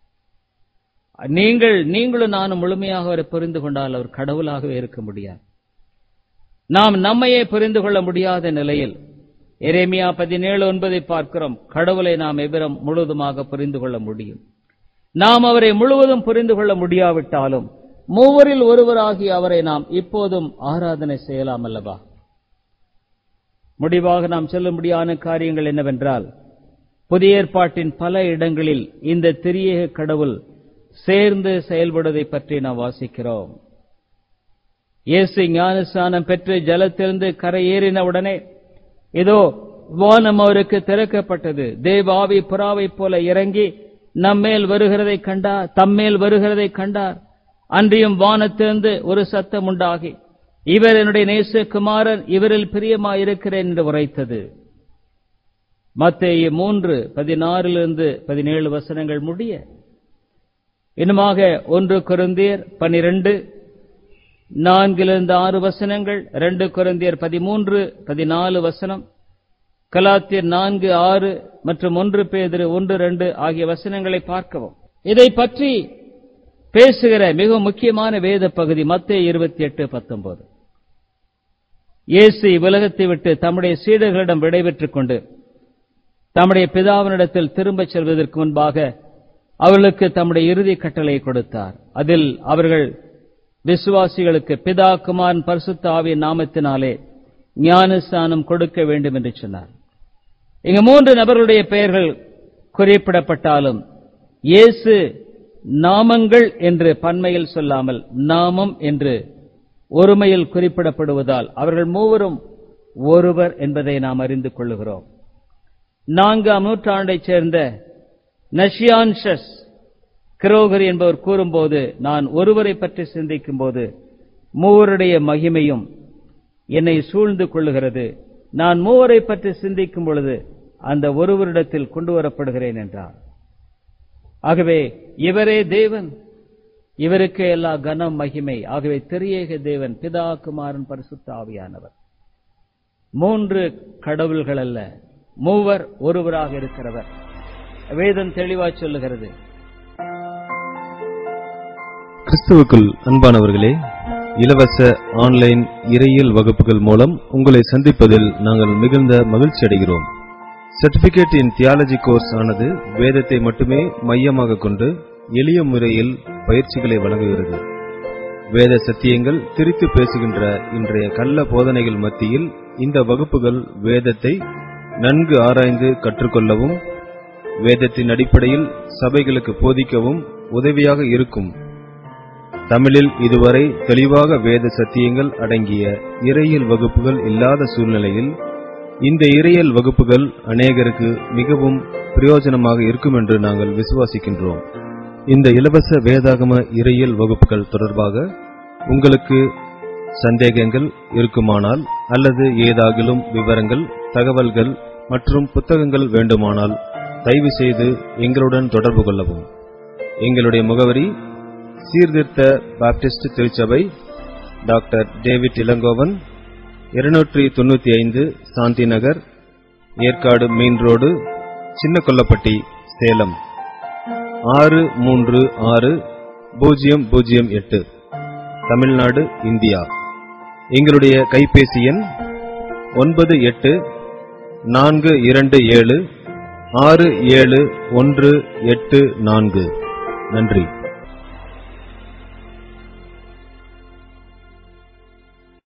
நீங்கள் நீங்களும் நானும் முழுமையாக அவரை புரிந்து கொண்டால் அவர் கடவுளாகவே இருக்க முடியாது நாம் நம்மையே புரிந்து கொள்ள முடியாத நிலையில் எரேமியா பதினேழு ஒன்பதை பார்க்கிறோம் கடவுளை நாம் எவ்விரம் முழுவதுமாக புரிந்து கொள்ள முடியும் நாம் அவரை முழுவதும் புரிந்து கொள்ள முடியாவிட்டாலும் மூவரில் ஒருவராகி அவரை நாம் இப்போதும் ஆராதனை செய்யலாம் அல்லவா முடிவாக நாம் சொல்லும்படியான காரியங்கள் என்னவென்றால் புதிய ஏற்பாட்டின் பல இடங்களில் இந்த திரியேக கடவுள் சேர்ந்து செயல்படுவதை பற்றி நாம் வாசிக்கிறோம் இயேசு ஞானஸ்நானம் பெற்று ஜலத்திலிருந்து கரையேறினவுடனே இதோ வானம் அவருக்கு திறக்கப்பட்டது தேவாவி புறாவைப் போல இறங்கி நம்மேல் வருகிறதை கண்டார் தம்மேல் வருகிறதை கண்டார் அன்றியும் வானத்திலிருந்து ஒரு சத்தம் உண்டாகி இவர் என்னுடைய நேசகுமாரன் இவரில் பிரியமாயிருக்கிறேன் என்று உரைத்தது மத்தேயு மூன்று பதினாறிலிருந்து பதினேழு வசனங்கள் முடிய இன்னுமாக ஒன்று குருந்தியர் பனிரெண்டு நான்கிலிருந்து ஆறு வசனங்கள் ரெண்டு குருந்தியர் பதிமூன்று பதினாலு வசனம் கலாத்தியர் நான்கு ஆறு மற்றும் ஒன்று பேதிரு ஒன்று ரெண்டு ஆகிய வசனங்களை பார்க்கவும் இதை பற்றி பேசுகிற மிக முக்கியமான வேத பகுதி மத்திய இருபத்தி எட்டு பத்தொன்பது இயேசு உலகத்தை விட்டு தம்முடைய சீடர்களிடம் விடைபெற்றுக் கொண்டு தம்முடைய பிதாவினிடத்தில் திரும்பச் செல்வதற்கு முன்பாக அவர்களுக்கு தம்முடைய இறுதி கட்டளை கொடுத்தார் அதில் அவர்கள் விசுவாசிகளுக்கு பிதா குமாரன் பரிசுத்த ஆவியின் நாமத்தினாலே ஞானஸ்தானம் கொடுக்க வேண்டும் என்று சொன்னார் இங்கு மூன்று நபர்களுடைய பெயர்கள் குறிப்பிடப்பட்டாலும் இயேசு நாமங்கள் என்று பன்மையில் சொல்லாமல் நாமம் என்று ஒருமையில் குறிப்பிடப்படுவதால் அவர்கள் மூவரும் ஒருவர் என்பதை நாம் அறிந்து கொள்ளுகிறோம் நான்காம் நூற்றாண்டைச் சேர்ந்த நஷியான்ஷஸ் கிரோகர் என்பவர் கூறும்போது நான் ஒருவரை பற்றி சிந்திக்கும் போது மூவருடைய மகிமையும் என்னை சூழ்ந்து கொள்ளுகிறது நான் மூவரை பற்றி சிந்திக்கும் பொழுது அந்த ஒருவரிடத்தில் கொண்டு வரப்படுகிறேன் என்றார் ஆகவே இவரே தேவன் இவருக்கு எல்லா கனம் மகிமை ஆகவே திரியேக தேவன் பிதா குமாரன் பரிசுத்த ஆவியானவர் மூன்று கடவுள்கள் அல்ல மூவர் ஒருவராக இருக்கிறவர் வேதம் தெளிவா சொல்லுகிறது கிறிஸ்துவுக்குள் அன்பானவர்களே இலவச ஆன்லைன் இறையியல் வகுப்புகள் மூலம் உங்களை சந்திப்பதில் நாங்கள் மிகுந்த மகிழ்ச்சி அடைகிறோம் சர்டிபிகேட் இன் தியாலஜி கோர்ஸ் ஆனது வேதத்தை மட்டுமே மையமாக கொண்டு எளிய முறையில் பயிற்சிகளை வழங்குகிறது வேத சத்தியங்கள் திரித்து பேசுகின்ற இன்றைய கள்ள போதனைகள் மத்தியில் இந்த வகுப்புகள் வேதத்தை நன்கு ஆராய்ந்து கற்றுக்கொள்ளவும் வேதத்தின் அடிப்படையில் சபைகளுக்கு போதிக்கவும் உதவியாக இருக்கும் தமிழில் இதுவரை தெளிவாக வேத சத்தியங்கள் அடங்கிய இறையியல் வகுப்புகள் இல்லாத சூழ்நிலையில் இந்த இறையியல் வகுப்புகள் அநேகருக்கு மிகவும் பிரயோஜனமாக இருக்கும் என்று நாங்கள் விசுவாசிக்கின்றோம் இந்த இலவச வேதாகம இறையியல் வகுப்புகள் தொடர்பாக உங்களுக்கு சந்தேகங்கள் இருக்குமானால் அல்லது ஏதாகிலும் விவரங்கள் தகவல்கள் மற்றும் புத்தகங்கள் வேண்டுமானால் தயவு செய்து எங்களுடன் தொடர்பு கொள்ளவும் எங்களுடைய முகவரி சீர்திருத்த பாப்டிஸ்ட் திருச்சபை டாக்டர் டேவிட் இளங்கோவன் இருநூற்றி தொண்ணூத்தி ஐந்து சாந்தி நகர் ஏற்காடு மெயின் ரோடு சின்ன கொல்லப்பட்டி சேலம் ஆறு மூன்று ஆறு பூஜ்ஜியம் பூஜ்ஜியம் எட்டு தமிழ்நாடு இந்தியா எங்களுடைய கைபேசி எண் ஒன்பது எட்டு நான்கு இரண்டு ஏழு ஆறு ஏழு ஒன்று எட்டு நான்கு நன்றி